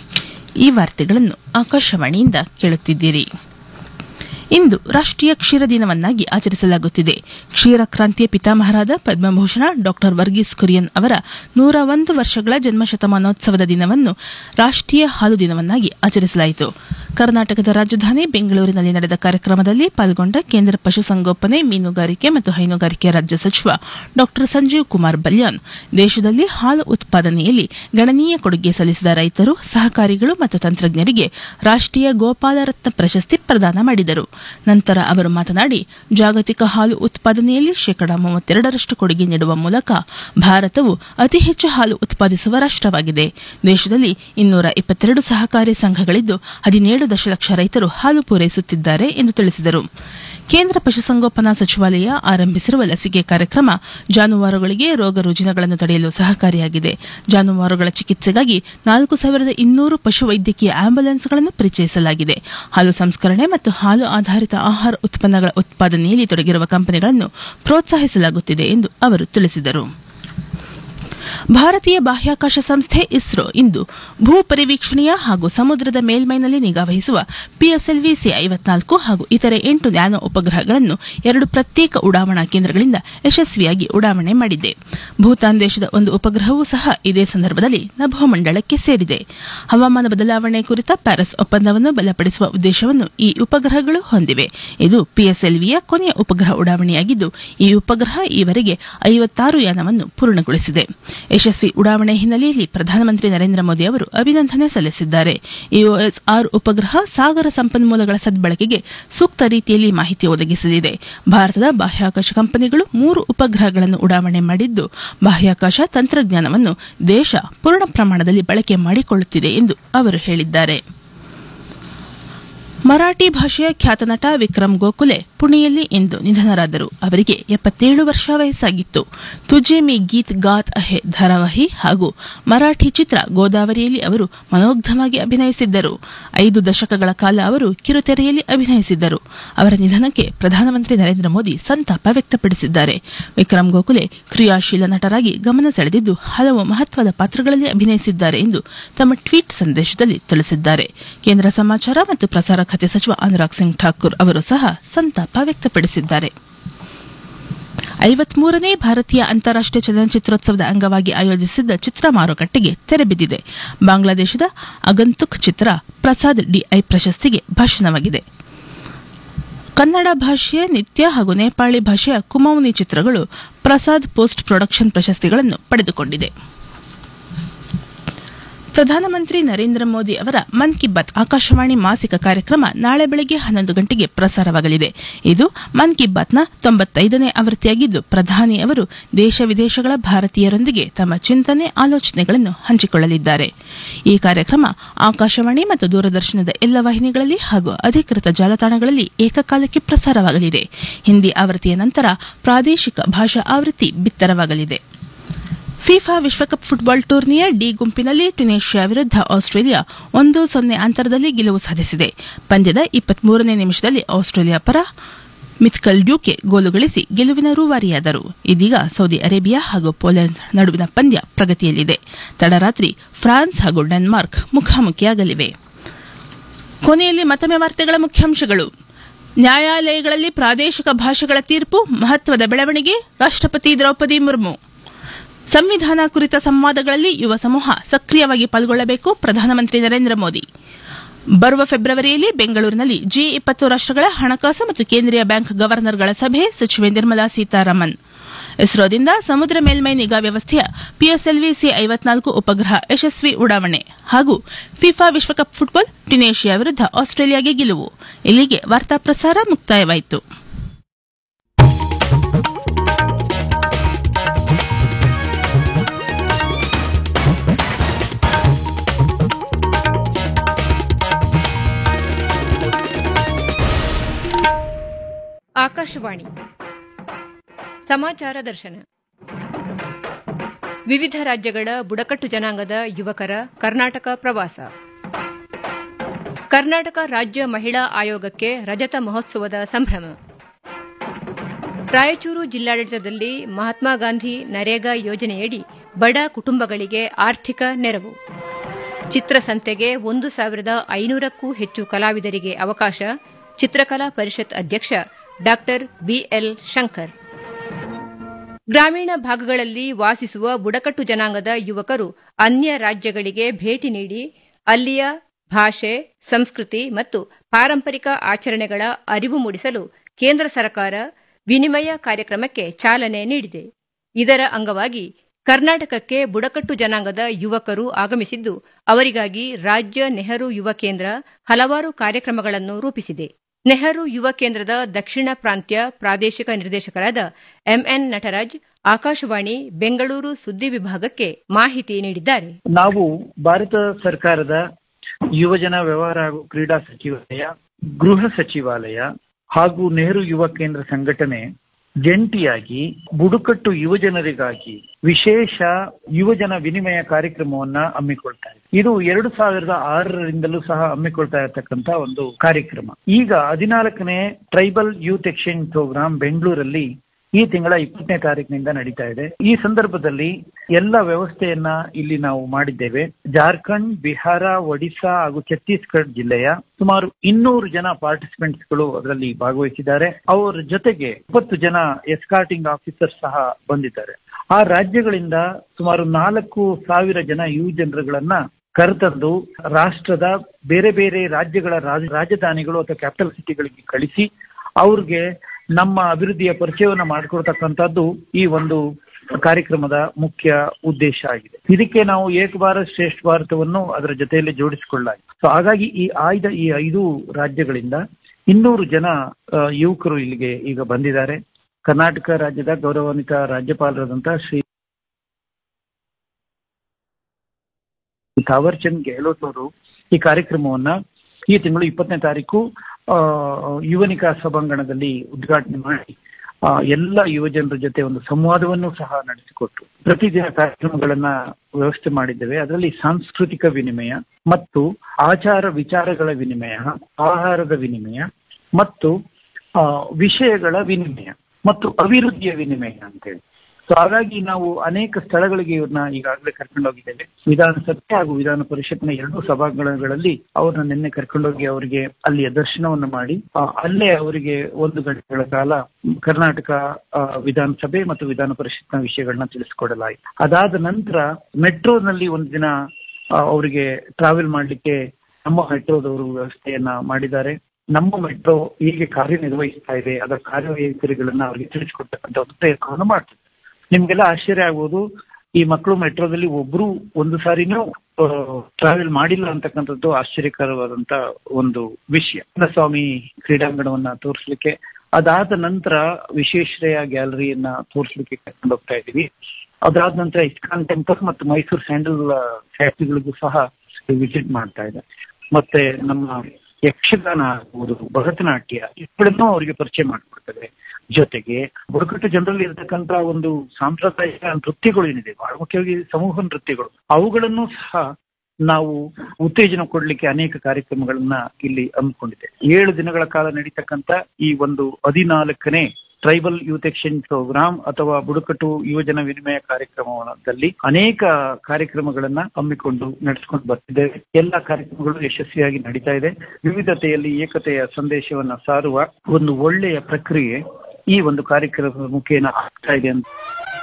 ಈ ವಾರ್ತೆಗಳನ್ನು ಆಕಾಶವಾಣಿಯಿಂದ ಕೇಳುತ್ತಿದ್ದೀರಿ ಇಂದು ರಾಷ್ಟ್ರೀಯ ಕ್ಷೀರ ದಿನವನ್ನಾಗಿ ಆಚರಿಸಲಾಗುತ್ತಿದೆ ಕ್ಷೀರ ಕ್ರಾಂತಿಯ ಪಿತಾಮಹರಾದ ಪದ್ಮಭೂಷಣ ಡಾಕ್ಟರ್ ವರ್ಗೀಸ್ ಕುರಿಯನ್ ಅವರ ನೂರ ಒಂದು ವರ್ಷಗಳ ಜನ್ಮ ಶತಮಾನೋತ್ಸವದ ದಿನವನ್ನು ರಾಷ್ಟ್ರೀಯ ಹಾಲು ದಿನವನ್ನಾಗಿ ಆಚರಿಸಲಾಯಿತು ಕರ್ನಾಟಕದ ರಾಜಧಾನಿ ಬೆಂಗಳೂರಿನಲ್ಲಿ ನಡೆದ ಕಾರ್ಯಕ್ರಮದಲ್ಲಿ ಪಾಲ್ಗೊಂಡ ಕೇಂದ್ರ ಪಶುಸಂಗೋಪನೆ ಮೀನುಗಾರಿಕೆ ಮತ್ತು ಹೈನುಗಾರಿಕೆ ರಾಜ್ಯ ಸಚಿವ ಡಾಕ್ಟರ್ ಸಂಜೀವ್ ಕುಮಾರ್ ಬಲ್ಯಾನ್ ದೇಶದಲ್ಲಿ ಹಾಲು ಉತ್ಪಾದನೆಯಲ್ಲಿ ಗಣನೀಯ ಕೊಡುಗೆ ಸಲ್ಲಿಸಿದ ರೈತರು ಸಹಕಾರಿಗಳು ಮತ್ತು ತಂತ್ರಜ್ಞರಿಗೆ ರಾಷ್ಟ್ರೀಯ ಗೋಪಾಲರತ್ನ ಪ್ರಶಸ್ತಿ ಪ್ರದಾನ ಮಾಡಿದರು ನಂತರ ಅವರು ಮಾತನಾಡಿ ಜಾಗತಿಕ ಹಾಲು ಉತ್ಪಾದನೆಯಲ್ಲಿ ಶೇಕಡಾ ಮೂವತ್ತೆರಡರಷ್ಟು ಕೊಡುಗೆ ನೀಡುವ ಮೂಲಕ ಭಾರತವು ಅತಿ ಹೆಚ್ಚು ಹಾಲು ಉತ್ಪಾದಿಸುವ ರಾಷ್ಟವಾಗಿದೆ ದೇಶದಲ್ಲಿ ಇನ್ನೂರ ಇಪ್ಪತ್ತೆರಡು ಸಹಕಾರಿ ಸಂಘಗಳಿದ್ದು ಹದಿನೇಳು ದಶಲಕ್ಷ ರೈತರು ಹಾಲು ಪೂರೈಸುತ್ತಿದ್ದಾರೆ ಎಂದು ತಿಳಿಸಿದರು ಕೇಂದ್ರ ಪಶುಸಂಗೋಪನಾ ಸಚಿವಾಲಯ ಆರಂಭಿಸಿರುವ ಲಸಿಕೆ ಕಾರ್ಯಕ್ರಮ ಜಾನುವಾರುಗಳಿಗೆ ರೋಗ ರುಜಿನಗಳನ್ನು ತಡೆಯಲು ಸಹಕಾರಿಯಾಗಿದೆ ಜಾನುವಾರುಗಳ ಚಿಕಿತ್ಸೆಗಾಗಿ ನಾಲ್ಕು ಸಾವಿರದ ಇನ್ನೂರು ಪಶುವೈದ್ಯಕೀಯ ಆಂಬ್ಯುಲೆನ್ಸ್ಗಳನ್ನು ಪರಿಚಯಿಸಲಾಗಿದೆ ಹಾಲು ಸಂಸ್ಕರಣೆ ಮತ್ತು ಹಾಲು ಆಧಾರಿತ ಆಹಾರ ಉತ್ಪನ್ನಗಳ ಉತ್ಪಾದನೆಯಲ್ಲಿ ತೊಡಗಿರುವ ಕಂಪನಿಗಳನ್ನು ಪ್ರೋತ್ಸಾಹಿಸಲಾಗುತ್ತಿದೆ ಎಂದು ಅವರು ತಿಳಿಸಿದರು ಭಾರತೀಯ ಬಾಹ್ಯಾಕಾಶ ಸಂಸ್ಥೆ ಇಸ್ರೋ ಇಂದು ಭೂ ಪರಿವೀಕ್ಷಣೆಯ ಹಾಗೂ ಸಮುದ್ರದ ಮೇಲ್ಮೈನಲ್ಲಿ ನಿಗಾವಹಿಸುವ ಪಿಎಸ್ಎಲ್ವಿ ಸಿ ಐವತ್ನಾಲ್ಕು ಹಾಗೂ ಇತರೆ ಎಂಟು ನ್ಯಾನೋ ಉಪಗ್ರಹಗಳನ್ನು ಎರಡು ಪ್ರತ್ಯೇಕ ಉಡಾವಣಾ ಕೇಂದ್ರಗಳಿಂದ ಯಶಸ್ವಿಯಾಗಿ ಉಡಾವಣೆ ಮಾಡಿದೆ ಭೂತಾನ್ ದೇಶದ ಒಂದು ಉಪಗ್ರಹವೂ ಸಹ ಇದೇ ಸಂದರ್ಭದಲ್ಲಿ ನಭೋಮಂಡಲಕ್ಕೆ ಸೇರಿದೆ ಹವಾಮಾನ ಬದಲಾವಣೆ ಕುರಿತ ಪ್ಯಾರಿಸ್ ಒಪ್ಪಂದವನ್ನು ಬಲಪಡಿಸುವ ಉದ್ದೇಶವನ್ನು ಈ ಉಪಗ್ರಹಗಳು ಹೊಂದಿವೆ ಇದು ಪಿಎಸ್ಎಲ್ವಿಯ ಕೊನೆಯ ಉಪಗ್ರಹ ಉಡಾವಣೆಯಾಗಿದ್ದು ಈ ಉಪಗ್ರಹ ಈವರೆಗೆ ಐವತ್ತಾರು ಯಾನವನ್ನು ಪೂರ್ಣಗೊಳಿಸಿದೆ ಯಶಸ್ವಿ ಉಡಾವಣೆ ಹಿನ್ನೆಲೆಯಲ್ಲಿ ಪ್ರಧಾನಮಂತ್ರಿ ನರೇಂದ್ರ ಮೋದಿ ಅವರು ಅಭಿನಂದನೆ ಸಲ್ಲಿಸಿದ್ದಾರೆ ಇಒಎಸ್ ಆರ್ ಉಪಗ್ರಹ ಸಾಗರ ಸಂಪನ್ಮೂಲಗಳ ಸದ್ಬಳಕೆಗೆ ಸೂಕ್ತ ರೀತಿಯಲ್ಲಿ ಮಾಹಿತಿ ಒದಗಿಸಲಿದೆ ಭಾರತದ ಬಾಹ್ಯಾಕಾಶ ಕಂಪನಿಗಳು ಮೂರು ಉಪಗ್ರಹಗಳನ್ನು ಉಡಾವಣೆ ಮಾಡಿದ್ದು ಬಾಹ್ಯಾಕಾಶ ತಂತ್ರಜ್ಞಾನವನ್ನು ದೇಶ ಪೂರ್ಣ ಪ್ರಮಾಣದಲ್ಲಿ ಬಳಕೆ ಮಾಡಿಕೊಳ್ಳುತ್ತಿದೆ ಎಂದು ಅವರು ಹೇಳಿದ್ದಾರೆ ಮರಾಠಿ ಭಾಷೆಯ ಖ್ಯಾತ ನಟ ವಿಕ್ರಮ್ ಗೋಖಲೆ ಪುಣೆಯಲ್ಲಿ ಇಂದು ನಿಧನರಾದರು ಅವರಿಗೆ ಎಪ್ಪತ್ತೇಳು ವರ್ಷ ವಯಸ್ಸಾಗಿತ್ತು ತುಜೆ ಮಿ ಗೀತ್ ಗಾತ್ ಅಹೆ ಧಾರಾವಾಹಿ ಹಾಗೂ ಮರಾಠಿ ಚಿತ್ರ ಗೋದಾವರಿಯಲ್ಲಿ ಅವರು ಮನೋಗ್ಧವಾಗಿ ಅಭಿನಯಿಸಿದ್ದರು ಐದು ದಶಕಗಳ ಕಾಲ ಅವರು ಕಿರುತೆರೆಯಲ್ಲಿ ಅಭಿನಯಿಸಿದ್ದರು ಅವರ ನಿಧನಕ್ಕೆ ಪ್ರಧಾನಮಂತ್ರಿ ನರೇಂದ್ರ ಮೋದಿ ಸಂತಾಪ ವ್ಯಕ್ತಪಡಿಸಿದ್ದಾರೆ ವಿಕ್ರಮ್ ಗೋಖಲೆ ಕ್ರಿಯಾಶೀಲ ನಟರಾಗಿ ಗಮನ ಸೆಳೆದಿದ್ದು ಹಲವು ಮಹತ್ವದ ಪಾತ್ರಗಳಲ್ಲಿ ಅಭಿನಯಿಸಿದ್ದಾರೆ ಎಂದು ತಮ್ಮ ಟ್ವೀಟ್ ಸಂದೇಶದಲ್ಲಿ ತಿಳಿಸಿದ್ದಾರೆ ಕೇಂದ್ರ ಸಮಾಚಾರ ಮತ್ತು ಪ್ರಸಾರ ಖಾತೆ ಸಚಿವ ಅನುರಾಗ್ ಸಿಂಗ್ ಠಾಕೂರ್ ಅವರು ಸಹ ಸಂತಾಪ ವ್ಯಕ್ತಪಡಿಸಿದ್ದಾರೆ ಐವತ್ಮೂರನೇ ಭಾರತೀಯ ಅಂತಾರಾಷ್ಟೀಯ ಚಲನಚಿತ್ರೋತ್ಸವದ ಅಂಗವಾಗಿ ಆಯೋಜಿಸಿದ್ದ ಚಿತ್ರ ಮಾರುಕಟ್ಟೆಗೆ ತೆರೆ ಬಿದ್ದಿದೆ ಬಾಂಗ್ಲಾದೇಶದ ಅಗಂತುಕ್ ಚಿತ್ರ ಪ್ರಸಾದ್ ಡಿಐ ಪ್ರಶಸ್ತಿಗೆ ಭಾಷಣವಾಗಿದೆ ಕನ್ನಡ ಭಾಷೆಯ ನಿತ್ಯ ಹಾಗೂ ನೇಪಾಳಿ ಭಾಷೆಯ ಕುಮೌನಿ ಚಿತ್ರಗಳು ಪ್ರಸಾದ್ ಪೋಸ್ಟ್ ಪ್ರೊಡಕ್ಷನ್ ಪ್ರಶಸ್ತಿಗಳನ್ನು ಪಡೆದುಕೊಂಡಿದೆ ಪ್ರಧಾನಮಂತ್ರಿ ನರೇಂದ್ರ ಮೋದಿ ಅವರ ಮನ್ ಕಿ ಬಾತ್ ಆಕಾಶವಾಣಿ ಮಾಸಿಕ ಕಾರ್ಯಕ್ರಮ ನಾಳೆ ಬೆಳಗ್ಗೆ ಹನ್ನೊಂದು ಗಂಟೆಗೆ ಪ್ರಸಾರವಾಗಲಿದೆ ಇದು ಮನ್ ಕಿ ಬಾತ್ನ ತೊಂಬತ್ತೈದನೇ ಆವೃತ್ತಿಯಾಗಿದ್ದು ಪ್ರಧಾನಿ ಅವರು ದೇಶ ವಿದೇಶಗಳ ಭಾರತೀಯರೊಂದಿಗೆ ತಮ್ಮ ಚಿಂತನೆ ಆಲೋಚನೆಗಳನ್ನು ಹಂಚಿಕೊಳ್ಳಲಿದ್ದಾರೆ ಈ ಕಾರ್ಯಕ್ರಮ ಆಕಾಶವಾಣಿ ಮತ್ತು ದೂರದರ್ಶನದ ಎಲ್ಲ ವಾಹಿನಿಗಳಲ್ಲಿ ಹಾಗೂ ಅಧಿಕೃತ ಜಾಲತಾಣಗಳಲ್ಲಿ ಏಕಕಾಲಕ್ಕೆ ಪ್ರಸಾರವಾಗಲಿದೆ ಹಿಂದಿ ಆವೃತ್ತಿಯ ನಂತರ ಪ್ರಾದೇಶಿಕ ಭಾಷಾ ಆವೃತ್ತಿ ಬಿತ್ತರವಾಗಲಿದೆ ಫಿಫಾ ವಿಶ್ವಕಪ್ ಫುಟ್ಬಾಲ್ ಟೂರ್ನಿಯ ಡಿ ಗುಂಪಿನಲ್ಲಿ ಟ್ಯುನೇಷಿಯಾ ವಿರುದ್ಧ ಆಸ್ಟ್ರೇಲಿಯಾ ಒಂದು ಸೊನ್ನೆ ಅಂತರದಲ್ಲಿ ಗೆಲುವು ಸಾಧಿಸಿದೆ ಪಂದ್ಯದ ಇಪ್ಪತ್ಮೂರನೇ ನಿಮಿಷದಲ್ಲಿ ಆಸ್ಟ್ರೇಲಿಯಾ ಪರ ಮಿಥ್ಕಲ್ ಡ್ಯೂಕೆ ಗೋಲು ಗಳಿಸಿ ಗೆಲುವಿನ ರೂವಾರಿಯಾದರು ಇದೀಗ ಸೌದಿ ಅರೇಬಿಯಾ ಹಾಗೂ ಪೋಲೆಂಡ್ ನಡುವಿನ ಪಂದ್ಯ ಪ್ರಗತಿಯಲ್ಲಿದೆ ತಡರಾತ್ರಿ ಫ್ರಾನ್ಸ್ ಹಾಗೂ ಡೆನ್ಮಾರ್ಕ್ ಮುಖಾಮುಖಿಯಾಗಲಿವೆ ಕೊನೆಯಲ್ಲಿ ಮತ್ತೊಮ್ಮೆ ವಾರ್ತೆಗಳ ಮುಖ್ಯಾಂಶಗಳು ನ್ಯಾಯಾಲಯಗಳಲ್ಲಿ ಪ್ರಾದೇಶಿಕ ಭಾಷೆಗಳ ತೀರ್ಪು ಮಹತ್ವದ ಬೆಳವಣಿಗೆ ರಾಷ್ಟ್ರಪತಿ ದ್ರೌಪದಿ ಮುರ್ಮು ಸಂವಿಧಾನ ಕುರಿತ ಸಂವಾದಗಳಲ್ಲಿ ಯುವ ಸಮೂಹ ಸಕ್ರಿಯವಾಗಿ ಪಾಲ್ಗೊಳ್ಳಬೇಕು ಪ್ರಧಾನಮಂತ್ರಿ ನರೇಂದ್ರ ಮೋದಿ ಬರುವ ಫೆಬ್ರವರಿಯಲ್ಲಿ ಬೆಂಗಳೂರಿನಲ್ಲಿ ಜಿ ಇಪ್ಪತ್ತು ರಾಷ್ಟಗಳ ಹಣಕಾಸು ಮತ್ತು ಕೇಂದ್ರೀಯ ಬ್ಯಾಂಕ್ ಗವರ್ನರ್ಗಳ ಸಭೆ ಸಚಿವೆ ನಿರ್ಮಲಾ ಸೀತಾರಾಮನ್ ಇಸ್ರೋದಿಂದ ಸಮುದ್ರ ಮೇಲ್ಮೈ ನಿಗಾ ವ್ಯವಸ್ಥೆಯ ಪಿಎಸ್ಎಲ್ವಿ ಸಿ ಐವತ್ನಾಲ್ಕು ಉಪಗ್ರಹ ಯಶಸ್ವಿ ಉಡಾವಣೆ ಹಾಗೂ ಫಿಫಾ ವಿಶ್ವಕಪ್ ಫುಟ್ಬಾಲ್ ಟ್ಯುನೇಷಿಯಾ ವಿರುದ್ಧ ಆಸ್ಟ್ರೇಲಿಯಾಗೆ ಗೆಲುವು ಇಲ್ಲಿಗೆ ವಾರ್ತಾ ಪ್ರಸಾರ ಮುಕ್ತಾಯವಾಯಿತು ಆಕಾಶವಾಣಿ ಸಮಾಚಾರ ದರ್ಶನ ವಿವಿಧ ರಾಜ್ಯಗಳ ಬುಡಕಟ್ಟು ಜನಾಂಗದ ಯುವಕರ ಕರ್ನಾಟಕ ಪ್ರವಾಸ ಕರ್ನಾಟಕ ರಾಜ್ಯ ಮಹಿಳಾ ಆಯೋಗಕ್ಕೆ ರಜತ ಮಹೋತ್ಸವದ ಸಂಭ್ರಮ ರಾಯಚೂರು ಜಿಲ್ಲಾಡಳಿತದಲ್ಲಿ ಮಹಾತ್ಮ ಗಾಂಧಿ ನರೇಗಾ ಯೋಜನೆಯಡಿ ಬಡ ಕುಟುಂಬಗಳಿಗೆ ಆರ್ಥಿಕ ನೆರವು ಚಿತ್ರಸಂತೆಗೆ ಒಂದು ಸಾವಿರದ ಐನೂರಕ್ಕೂ ಹೆಚ್ಚು ಕಲಾವಿದರಿಗೆ ಅವಕಾಶ ಚಿತ್ರಕಲಾ ಪರಿಷತ್ ಅಧ್ಯಕ್ಷ ಡಾ ಬಿಎಲ್ ಶಂಕರ್ ಗ್ರಾಮೀಣ ಭಾಗಗಳಲ್ಲಿ ವಾಸಿಸುವ ಬುಡಕಟ್ಟು ಜನಾಂಗದ ಯುವಕರು ಅನ್ಯ ರಾಜ್ಯಗಳಿಗೆ ಭೇಟಿ ನೀಡಿ ಅಲ್ಲಿಯ ಭಾಷೆ ಸಂಸ್ಕೃತಿ ಮತ್ತು ಪಾರಂಪರಿಕ ಆಚರಣೆಗಳ ಅರಿವು ಮೂಡಿಸಲು ಕೇಂದ್ರ ಸರ್ಕಾರ ವಿನಿಮಯ ಕಾರ್ಯಕ್ರಮಕ್ಕೆ ಚಾಲನೆ ನೀಡಿದೆ ಇದರ ಅಂಗವಾಗಿ ಕರ್ನಾಟಕಕ್ಕೆ ಬುಡಕಟ್ಟು ಜನಾಂಗದ ಯುವಕರು ಆಗಮಿಸಿದ್ದು ಅವರಿಗಾಗಿ ರಾಜ್ಯ ನೆಹರು ಯುವ ಕೇಂದ್ರ ಹಲವಾರು ಕಾರ್ಯಕ್ರಮಗಳನ್ನು ರೂಪಿಸಿದೆ ನೆಹರು ಯುವ ಕೇಂದ್ರದ ದಕ್ಷಿಣ ಪ್ರಾಂತ್ಯ ಪ್ರಾದೇಶಿಕ ನಿರ್ದೇಶಕರಾದ ಎಂಎನ್ ನಟರಾಜ್ ಆಕಾಶವಾಣಿ ಬೆಂಗಳೂರು ಸುದ್ದಿ ವಿಭಾಗಕ್ಕೆ ಮಾಹಿತಿ ನೀಡಿದ್ದಾರೆ ನಾವು ಭಾರತ ಸರ್ಕಾರದ ಯುವಜನ ವ್ಯವಹಾರ ಹಾಗೂ ಕ್ರೀಡಾ ಸಚಿವಾಲಯ ಗೃಹ ಸಚಿವಾಲಯ ಹಾಗೂ ನೆಹರು ಯುವ ಕೇಂದ್ರ ಸಂಘಟನೆ ಜಂಟಿಯಾಗಿ ಬುಡಕಟ್ಟು ಯುವಜನರಿಗಾಗಿ ವಿಶೇಷ ಯುವಜನ ವಿನಿಮಯ ಕಾರ್ಯಕ್ರಮವನ್ನ ಹಮ್ಮಿಕೊಳ್ತಾ ಇದೆ ಇದು ಎರಡು ಸಾವಿರದ ಆರರಿಂದಲೂ ಸಹ ಹಮ್ಮಿಕೊಳ್ತಾ ಇರತಕ್ಕಂತ ಒಂದು ಕಾರ್ಯಕ್ರಮ ಈಗ ಹದಿನಾಲ್ಕನೇ ಟ್ರೈಬಲ್ ಯೂತ್ ಎಕ್ಸ್ಚೇಂಜ್ ಪ್ರೋಗ್ರಾಮ್ ಬೆಂಗಳೂರಲ್ಲಿ ಈ ತಿಂಗಳ ಇಪ್ಪತ್ತನೇ ತಾರೀಕಿನಿಂದ ನಡೀತಾ ಇದೆ ಈ ಸಂದರ್ಭದಲ್ಲಿ ಎಲ್ಲ ವ್ಯವಸ್ಥೆಯನ್ನ ಇಲ್ಲಿ ನಾವು ಮಾಡಿದ್ದೇವೆ ಜಾರ್ಖಂಡ್ ಬಿಹಾರ ಒಡಿಶಾ ಹಾಗೂ ಛತ್ತೀಸ್ಗಢ ಜಿಲ್ಲೆಯ ಸುಮಾರು ಇನ್ನೂರು ಜನ ಪಾರ್ಟಿಸಿಪೆಂಟ್ಸ್ ಗಳು ಅದರಲ್ಲಿ ಭಾಗವಹಿಸಿದ್ದಾರೆ ಅವರ ಜೊತೆಗೆ ಇಪ್ಪತ್ತು ಜನ ಎಸ್ಕಾರ್ಟಿಂಗ್ ಆಫೀಸರ್ ಸಹ ಬಂದಿದ್ದಾರೆ ಆ ರಾಜ್ಯಗಳಿಂದ ಸುಮಾರು ನಾಲ್ಕು ಸಾವಿರ ಜನ ಯುವ ಜನರುಗಳನ್ನ ಕರೆತಂದು ರಾಷ್ಟ್ರದ ಬೇರೆ ಬೇರೆ ರಾಜ್ಯಗಳ ರಾಜ- ರಾಜಧಾನಿಗಳು ಅಥವಾ ಕ್ಯಾಪಿಟಲ್ ಸಿಟಿಗಳಿಗೆ ಕಳಿಸಿ ಅವ್ರಿಗೆ ನಮ್ಮ ಅಭಿವೃದ್ಧಿಯ ಪರಿಚಯವನ್ನ ಮಾಡಿಕೊಡ್ತಕ್ಕಂಥದ್ದು ಈ ಒಂದು ಕಾರ್ಯಕ್ರಮದ ಮುಖ್ಯ ಉದ್ದೇಶ ಆಗಿದೆ ಇದಕ್ಕೆ ನಾವು ಏಕ ಭಾರತ್ ಶ್ರೇಷ್ಠ ಭಾರತವನ್ನು ಅದರ ಜೊತೆಯಲ್ಲಿ ಜೋಡಿಸಿಕೊಳ್ಳಲಾಗಿದೆ ಸೊ ಹಾಗಾಗಿ ಈ ಆಯ್ದ ಈ ಐದು ರಾಜ್ಯಗಳಿಂದ ಇನ್ನೂರು ಜನ ಆ, ಯುವಕರು ಇಲ್ಲಿಗೆ ಈಗ ಬಂದಿದ್ದಾರೆ ಕರ್ನಾಟಕ ರಾಜ್ಯದ ಗೌರವಾನ್ವಿತ ರಾಜ್ಯಪಾಲರಾದಂತಹ ಶ್ರೀ ಥಾವರ್ಚಂದ್ ಗೆಹ್ಲೋಟ್ ಅವರು ಈ ಕಾರ್ಯಕ್ರಮವನ್ನ ಈ ತಿಂಗಳು ಇಪ್ಪತ್ತನೇ ತಾರೀಕು ಆ, ಯುವನಿಕಾ ಸಭಾಂಗಣದಲ್ಲಿ ಉದ್ಘಾಟನೆ ಮಾಡಿ ಆ, ಎಲ್ಲ ಯುವ ಜನರ ಜೊತೆ ಒಂದು ಸಂವಾದವನ್ನು ಸಹ ನಡೆಸಿಕೊಟ್ರು ಪ್ರತಿದಿನ ಕಾರ್ಯಕ್ರಮಗಳನ್ನ ವ್ಯವಸ್ಥೆ ಮಾಡಿದ್ದೇವೆ ಅದರಲ್ಲಿ ಸಾಂಸ್ಕೃತಿಕ ವಿನಿಮಯ ಮತ್ತು ಆಚಾರ ವಿಚಾರಗಳ ವಿನಿಮಯ ಆಹಾರದ ವಿನಿಮಯ ಮತ್ತು ಆ, ವಿಷಯಗಳ ವಿನಿಮಯ ಮತ್ತು ಅಭಿವೃದ್ಧಿಯ ವಿನಿಮಯ ಅಂತೇಳಿ ಸೊ ಹಾಗಾಗಿ ನಾವು ಅನೇಕ ಸ್ಥಳಗಳಿಗೆ ಇವ್ರನ್ನ ಈಗಾಗಲೇ ಕರ್ಕೊಂಡು ಹೋಗಿದ್ದೇವೆ ವಿಧಾನಸಭೆ ಹಾಗೂ ವಿಧಾನ ಪರಿಷತ್ನ ಎರಡೂ ಸಭಾಂಗಣಗಳಲ್ಲಿ ಅವ್ರನ್ನ ನಿನ್ನೆ ಕರ್ಕೊಂಡೋಗಿ ಅವರಿಗೆ ಅಲ್ಲಿಯ ದರ್ಶನವನ್ನು ಮಾಡಿ ಆ, ಅಲ್ಲೇ ಅವರಿಗೆ ಒಂದು ಗಂಟೆಗಳ ಕಾಲ ಕರ್ನಾಟಕ ಆ, ವಿಧಾನಸಭೆ ಮತ್ತು ವಿಧಾನ ಪರಿಷತ್ನ ವಿಷಯಗಳನ್ನ ತಿಳಿಸಿಕೊಡಲಾಯಿತು ಅದಾದ ನಂತರ ಮೆಟ್ರೋನಲ್ಲಿ ಒಂದು ದಿನ ಆ, ಅವರಿಗೆ ಟ್ರಾವೆಲ್ ಮಾಡ್ಲಿಕ್ಕೆ ನಮ್ಮ ಮೆಟ್ರೋದವರು ವ್ಯವಸ್ಥೆಯನ್ನ ಮಾಡಿದ್ದಾರೆ ನಮ್ಮ ಮೆಟ್ರೋ ಹೇಗೆ ಕಾರ್ಯನಿರ್ವಹಿಸ್ತಾ ಇದೆ ಅದರ ಕಾರ್ಯವೈಖರಿಗಳನ್ನ ಅವರಿಗೆ ತಿಳಿಸಿಕೊಡ್ತಕ್ಕಂಥ ಒಂದು ಪ್ರಯತ್ನವನ್ನು ಮಾಡ್ತಾರೆ ನಿಮ್ಗೆಲ್ಲ ಆಶ್ಚರ್ಯ ಆಗ್ಬೋದು ಈ ಮಕ್ಕಳು ಮೆಟ್ರೋದಲ್ಲಿ ಒಬ್ರು ಒಂದು ಸಾರಿನೂ ಟ್ರಾವೆಲ್ ಮಾಡಿಲ್ಲ ಅಂತಕ್ಕಂಥದ್ದು ಆಶ್ಚರ್ಯಕರವಾದಂತ ಒಂದು ವಿಷಯ ಸ್ವಾಮಿ ಕ್ರೀಡಾಂಗಣವನ್ನ ತೋರಿಸ್ಲಿಕ್ಕೆ ಅದಾದ ನಂತರ ವಿಶ್ವೇಶ್ವರಯ್ಯ ಗ್ಯಾಲರಿಯನ್ನ ತೋರಿಸ್ಲಿಕ್ಕೆ ಕರ್ಕೊಂಡು ಹೋಗ್ತಾ ಇದೀವಿ ಅದಾದ ನಂತರ ಇಸ್ಕಾನ್ ಟೆಂಪಲ್ ಮತ್ತು ಮೈಸೂರು ಸ್ಯಾಂಡಲ್ ಫ್ಯಾಕ್ಟ್ರಿಗಳಿಗೂ ಸಹ ವಿಸಿಟ್ ಮಾಡ್ತಾ ಇದೆ ಮತ್ತೆ ನಮ್ಮ ಯಕ್ಷಗಾನ ಆಗ್ಬೋದು ಭರತನಾಟ್ಯ ಇವುಗಳನ್ನು ಅವರಿಗೆ ಪರಿಚಯ ಮಾಡಿಕೊಡ್ತದೆ ಜೊತೆಗೆ ಬುಡಕಟ್ಟು ಜನರಲ್ಲಿ ಇರತಕ್ಕಂತ ಒಂದು ಸಾಂಪ್ರದಾಯಿಕ ನೃತ್ಯಗಳು ಏನಿದೆ ಬಹಳ ಮುಖ್ಯವಾಗಿ ಸಮೂಹ ನೃತ್ಯಗಳು ಅವುಗಳನ್ನು ಸಹ ನಾವು ಉತ್ತೇಜನ ಕೊಡ್ಲಿಕ್ಕೆ ಅನೇಕ ಕಾರ್ಯಕ್ರಮಗಳನ್ನ ಇಲ್ಲಿ ಹಮ್ಮಿಕೊಂಡಿದೆ ಏಳು ದಿನಗಳ ಕಾಲ ನಡೀತಕ್ಕಂತ ಈ ಒಂದು ಹದಿನಾಲ್ಕನೇ ಟ್ರೈಬಲ್ ಯೂತ್ ಎಕ್ಸ್ಚೇಂಜ್ ಪ್ರೋಗ್ರಾಮ್ ಅಥವಾ ಬುಡಕಟ್ಟು ಯುವಜನ ವಿನಿಮಯ ಕಾರ್ಯಕ್ರಮದಲ್ಲಿ ಅನೇಕ ಕಾರ್ಯಕ್ರಮಗಳನ್ನ ಹಮ್ಮಿಕೊಂಡು ನಡೆಸಿಕೊಂಡು ಬರ್ತಿದ್ದೇವೆ ಎಲ್ಲ ಕಾರ್ಯಕ್ರಮಗಳು ಯಶಸ್ವಿಯಾಗಿ ನಡೀತಾ ಇದೆ ವಿವಿಧತೆಯಲ್ಲಿ ಏಕತೆಯ ಸಂದೇಶವನ್ನ ಸಾರುವ ಒಂದು ಒಳ್ಳೆಯ ಪ್ರಕ್ರಿಯೆ ಈ ಒಂದು ಕಾರ್ಯಕ್ರಮದ ಮುಖೇನ ಆಗ್ತಾ ಇದೆ ಅಂತ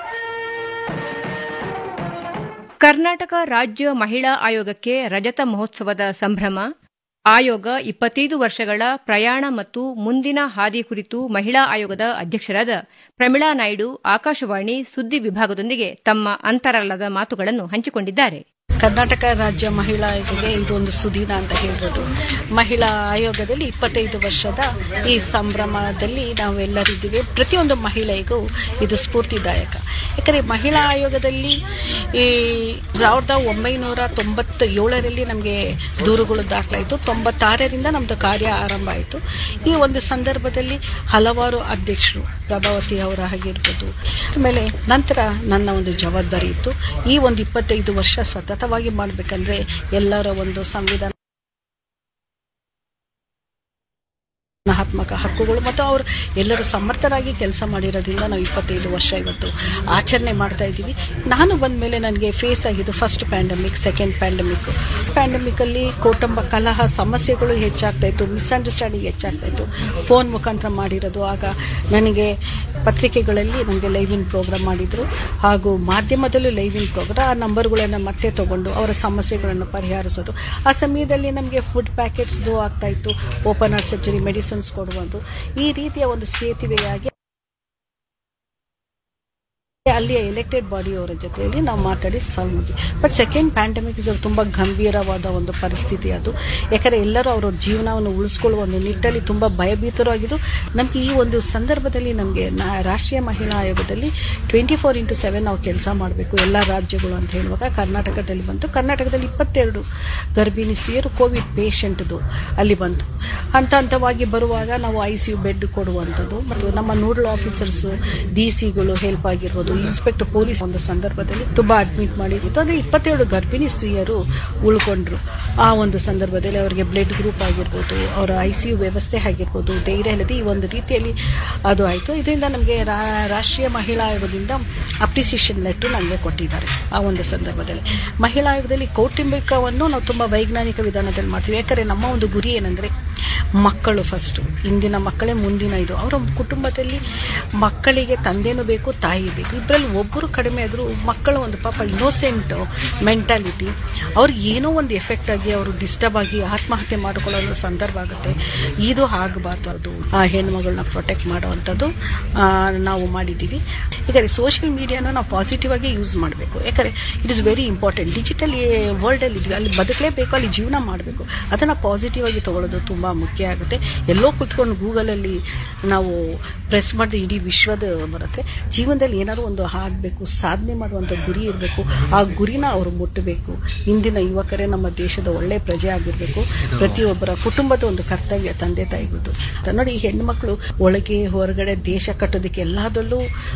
ಕರ್ನಾಟಕ ರಾಜ್ಯ ಮಹಿಳಾ ಆಯೋಗಕ್ಕೆ ರಜತ ಮಹೋತ್ಸವದ ಸಂಭ್ರಮ ಆಯೋಗ ಇಪ್ಪತ್ತೈದು ವರ್ಷಗಳ ಪ್ರಯಾಣ ಮತ್ತು ಮುಂದಿನ ಹಾದಿ ಕುರಿತು ಮಹಿಳಾ ಆಯೋಗದ ಅಧ್ಯಕ್ಷರಾದ ಪ್ರಮಿಳಾ ನಾಯ್ಡು ಆಕಾಶವಾಣಿ ಸುದ್ದಿ ವಿಭಾಗದೊಂದಿಗೆ ತಮ್ಮ ಅಂತರಾಳದ ಮಾತುಗಳನ್ನು ಹಂಚಿಕೊಂಡಿದ್ದಾರೆ ಕರ್ನಾಟಕ ರಾಜ್ಯ ಮಹಿಳಾ ಆಯೋಗಕ್ಕೆ ಇದೊಂದು ಸುದೀನ ಅಂತ ಹೇಳ್ಬೋದು ಮಹಿಳಾ ಆಯೋಗದಲ್ಲಿ ಇಪ್ಪತ್ತೈದು ವರ್ಷದ ಈ ಸಂಭ್ರಮದಲ್ಲಿ ನಾವೆಲ್ಲರಿದ್ದೀವಿ ಪ್ರತಿಯೊಂದು ಮಹಿಳೆಗೂ ಇದು ಸ್ಫೂರ್ತಿದಾಯಕ ಯಾಕಂದರೆ ಮಹಿಳಾ ಆಯೋಗದಲ್ಲಿ ಈ ಸಾವಿರದ ಒಂಬೈನೂರ ತೊಂಬತ್ತ ಏಳರಲ್ಲಿ ನಮಗೆ ದೂರುಗಳು ದಾಖಲಾಯಿತು ತೊಂಬತ್ತಾರರಿಂದ ನಮ್ಮದು ಕಾರ್ಯ ಆರಂಭ ಆಯಿತು ಈ ಒಂದು ಸಂದರ್ಭದಲ್ಲಿ ಹಲವಾರು ಅಧ್ಯಕ್ಷರು ಪ್ರಭಾವತಿ ಅವರ ಆಗಿರ್ಬೋದು ಆಮೇಲೆ ನಂತರ ನನ್ನ ಒಂದು ಜವಾಬ್ದಾರಿ ಇತ್ತು ಈ ಒಂದು ಇಪ್ಪತ್ತೈದು ವರ್ಷ ಸತತವಾಗಿ ಮಾಡಬೇಕಂದ್ರೆ ಎಲ್ಲರ ಒಂದು ಸಂವಿಧಾನ ತ್ಮಕ ಹಕ್ಕುಗಳು ಮತ್ತು ಅವರು ಎಲ್ಲರೂ ಸಮರ್ಥರಾಗಿ ಕೆಲಸ ಮಾಡಿರೋದ್ರಿಂದ ನಾವು ಇಪ್ಪತ್ತೈದು ವರ್ಷ ಇವತ್ತು ಆಚರಣೆ ಮಾಡ್ತಾ ಇದ್ದೀವಿ ನಾನು ಬಂದ ಮೇಲೆ ನನಗೆ ಫೇಸ್ ಆಗಿದ್ದು first pandemic second pandemic pandemic ಅಲ್ಲಿ ಕೌಟುಂಬ ಕಲಹ ಸಮಸ್ಯೆಗಳು ಹೆಚ್ಚಾಗ್ತಾ ಇತ್ತು ಮಿಸ್ಅಂಡರ್ಸ್ಟ್ಯಾಂಡಿಂಗ್ ಹೆಚ್ಚಾಗ್ತಾ ಇತ್ತು ಫೋನ್ ಮುಖಾಂತರ ಮಾಡಿರೋದು ಆಗ ನನಗೆ ಪತ್ರಿಕೆಗಳಲ್ಲಿ ನನಗೆ ಲೈವ್ ಇನ್ ಪ್ರೋಗ್ರಾಮ್ ಮಾಡಿದ್ರು ಹಾಗೂ ಮಾಧ್ಯಮದಲ್ಲೂ ಲೈವ್ ಇನ್ ಪ್ರೋಗ್ರಾಮ್ ಆ ನಂಬರ್ಗಳನ್ನು ಮತ್ತೆ ತಗೊಂಡು ಅವರ ಸಮಸ್ಯೆಗಳನ್ನು ಪರಿಹರಿಸೋದು ಆ ಸಮಯದಲ್ಲಿ ನಮಗೆ ಫುಡ್ ಪ್ಯಾಕೆಟ್ಸ್ದು ಆಗ್ತಾ ಇತ್ತು ಓಪನ್ ಹಾರ್ಟ್ ಸರ್ಜರಿ ಮೆಡಿಸಿನ್ಸ್ ಕೊಡುವುದು ಈ ರೀತಿಯ ಒಂದು ಸೇತುವೆಯಾಗಿ ಅಲ್ಲಿಯ ಎಲೆಕ್ಟೆಡ್ ಬಾಡಿಯವರ ಜೊತೆಯಲ್ಲಿ ನಾವು ಮಾತಾಡಿ ಸಾಲ್ವ್ ಮಾಡಿ ಬಟ್ ಸೆಕೆಂಡ್ ಪ್ಯಾಂಡಮಿಕ್ ಇಸ್ ತುಂಬ ಗಂಭೀರವಾದ ಒಂದು ಪರಿಸ್ಥಿತಿ ಅದು ಯಾಕಂದರೆ ಎಲ್ಲರೂ ಅವರ ಜೀವನವನ್ನು ಉಳಿಸ್ಕೊಳ್ಳುವ ಒಂದು ನಿಟ್ಟಲ್ಲಿ ತುಂಬ ಭಯಭೀತರಾಗಿದ್ದು ನಮಗೆ ಈ ಒಂದು ಸಂದರ್ಭದಲ್ಲಿ ನಮಗೆ ರಾಷ್ಟ್ರೀಯ ಮಹಿಳಾ ಆಯೋಗದಲ್ಲಿ ಟ್ವೆಂಟಿ ಫೋರ್ ಇಂಟು ಸೆವೆನ್ ನಾವು ಕೆಲಸ ಮಾಡಬೇಕು ಎಲ್ಲ ರಾಜ್ಯಗಳು ಅಂತ ಹೇಳುವಾಗ ಕರ್ನಾಟಕದಲ್ಲಿ ಬಂತು ಕರ್ನಾಟಕದಲ್ಲಿ ಇಪ್ಪತ್ತೆರಡು ಗರ್ಭಿಣಿ ಸ್ತ್ರೀಯರು ಕೋವಿಡ್ ಪೇಷಂಟ್ದು ಅಲ್ಲಿ ಬಂತು ಹಂತ ಹಂತವಾಗಿ ಬರುವಾಗ ನಾವು ಐ ಸಿ ಯು ಬೆಡ್ ಕೊಡುವಂಥದ್ದು ಮತ್ತು ನಮ್ಮ ನೋಡಲ್ ಆಫೀಸರ್ಸ್ ಡಿ ಸಿಗಳು ಹೆಲ್ಪ್ ಆಗಿರ್ಬೋದು ಇನ್ಸ್ಪೆಕ್ಟರ್ ಪೊಲೀಸ್ ಒಂದು ಸಂದರ್ಭದಲ್ಲಿ ತುಂಬಾ ಅಡ್ಮಿಟ್ ಮಾಡಿತ್ತು ಅಂದ್ರೆ ಇಪ್ಪತ್ತೇಳು ಗರ್ಭಿಣಿ ಸ್ತ್ರೀಯರು ಉಳ್ಕೊಂಡ್ರು ಆ ಒಂದು ಸಂದರ್ಭದಲ್ಲಿ ಅವರಿಗೆ ಬ್ಲಡ್ ಗ್ರೂಪ್ ಆಗಿರ್ಬೋದು ಅವರ ಐ ಸಿ ಯು ವ್ಯವಸ್ಥೆ ಆಗಿರ್ಬೋದು ಧೈರ್ಯ ಇಲ್ಲದೆ ಈ ಒಂದು ರೀತಿಯಲ್ಲಿ ಅದು ಆಯಿತು ಇದರಿಂದ ನಮಗೆ ರಾಷ್ಟ್ರೀಯ ಮಹಿಳಾ ಆಯೋಗದಿಂದ ಅಪ್ರಿಸಿಯೇಷನ್ ಲೆಟರ್ ನಮಗೆ ಕೊಟ್ಟಿದ್ದಾರೆ ಆ ಒಂದು ಸಂದರ್ಭದಲ್ಲಿ ಮಹಿಳಾ ಆಯೋಗದಲ್ಲಿ ಕೌಟುಂಬಿಕವನ್ನು ನಾವು ತುಂಬ ವೈಜ್ಞಾನಿಕ ವಿಧಾನದಲ್ಲಿ ಮಾಡ್ತೀವಿ ಯಾಕಂದರೆ ನಮ್ಮ ಒಂದು ಗುರಿ ಏನಂದರೆ ಮಕ್ಕಳು ಫಸ್ಟು ಇಂದಿನ ಮಕ್ಕಳೇ ಮುಂದಿನ ಇದು ಅವರ ಕುಟುಂಬದಲ್ಲಿ ಮಕ್ಕಳಿಗೆ ತಂದೆನೂ ಬೇಕು ತಾಯಿ ಬೇಕು ಇಬ್ಬರಲ್ಲಿ ಒಬ್ಬರು ಕಡಿಮೆ ಆದರೂ ಮಕ್ಕಳ ಒಂದು ಪಾಪ ಇನ್ನೋಸೆಂಟ್ ಮೆಂಟಾಲಿಟಿ ಅವ್ರಿಗೆ ಏನೋ ಒಂದು ಎಫೆಕ್ಟ್ ಆಗಿ ಅವರು ಡಿಸ್ಟರ್ಬ್ ಆಗಿ ಆತ್ಮಹತ್ಯೆ ಮಾಡಿಕೊಳ್ಳೋ ಒಂದು ಸಂದರ್ಭ ಆಗುತ್ತೆ ಇದು ಆಗಬಾರ್ದು ಅದು ಆ ಹೆಣ್ಮಗಳನ್ನ ಪ್ರೊಟೆಕ್ಟ್ ಮಾಡುವಂಥದ್ದು ಆ, ನಾವು ಮಾಡಿದ್ದೀವಿ ಈಗ ಸೋಷಿಯಲ್ ಮೀಡಿಯಾನ ನಾವು ಪಾಸಿಟಿವ್ ಆಗಿ ಯೂಸ್ ಮಾಡಬೇಕು ಯಾಕಂದರೆ it is very important digital ವರ್ಲ್ಡಲ್ಲಿ ಇದ್ವಿ ಅಲ್ಲಿ ಬದುಕಲೇಬೇಕು ಅಲ್ಲಿ ಜೀವನ ಮಾಡಬೇಕು ಅದನ್ನು ಪಾಸಿಟಿವ್ ಆಗಿ ತಗೊಳ್ಳೋದು ತುಂಬ ಮುಖ್ಯ ಆಗುತ್ತೆ ಎಲ್ಲೋ ಕುತ್ಕೊಂಡು ಗೂಗಲಲ್ಲಿ ನಾವು ಪ್ರೆಸ್ ಮಾಡಿದ್ರೆ ಇಡೀ ವಿಶ್ವದ ಬರುತ್ತೆ ಜೀವನದಲ್ಲಿ ಏನಾದ್ರು ಒಂದು ಆಗಬೇಕು ಸಾಧನೆ ಮಾಡುವಂಥ ಗುರಿ ಇರಬೇಕು ಆ ಗುರಿನ ಅವರು ಮುಟ್ಟಬೇಕು ಇಂದಿನ ಯುವಕರೇ ನಮ್ಮ ದೇಶದ ಒಳ್ಳೆ ಪ್ರಜೆ ಆಗಿರಬೇಕು ಪ್ರತಿಯೊಬ್ಬರ ಕುಟುಂಬದ ಒಂದು ಕರ್ತವ್ಯ ತಂದೆ ತಾಯಿಗಳದ್ದು ನೋಡಿ ಹೆಣ್ಮಕ್ಳು ಒಳಗೆ ಹೊರಗಡೆ ದೇಶ ಕಟ್ಟೋದಕ್ಕೆ ಎಲ್ಲದರಲ್ಲೂ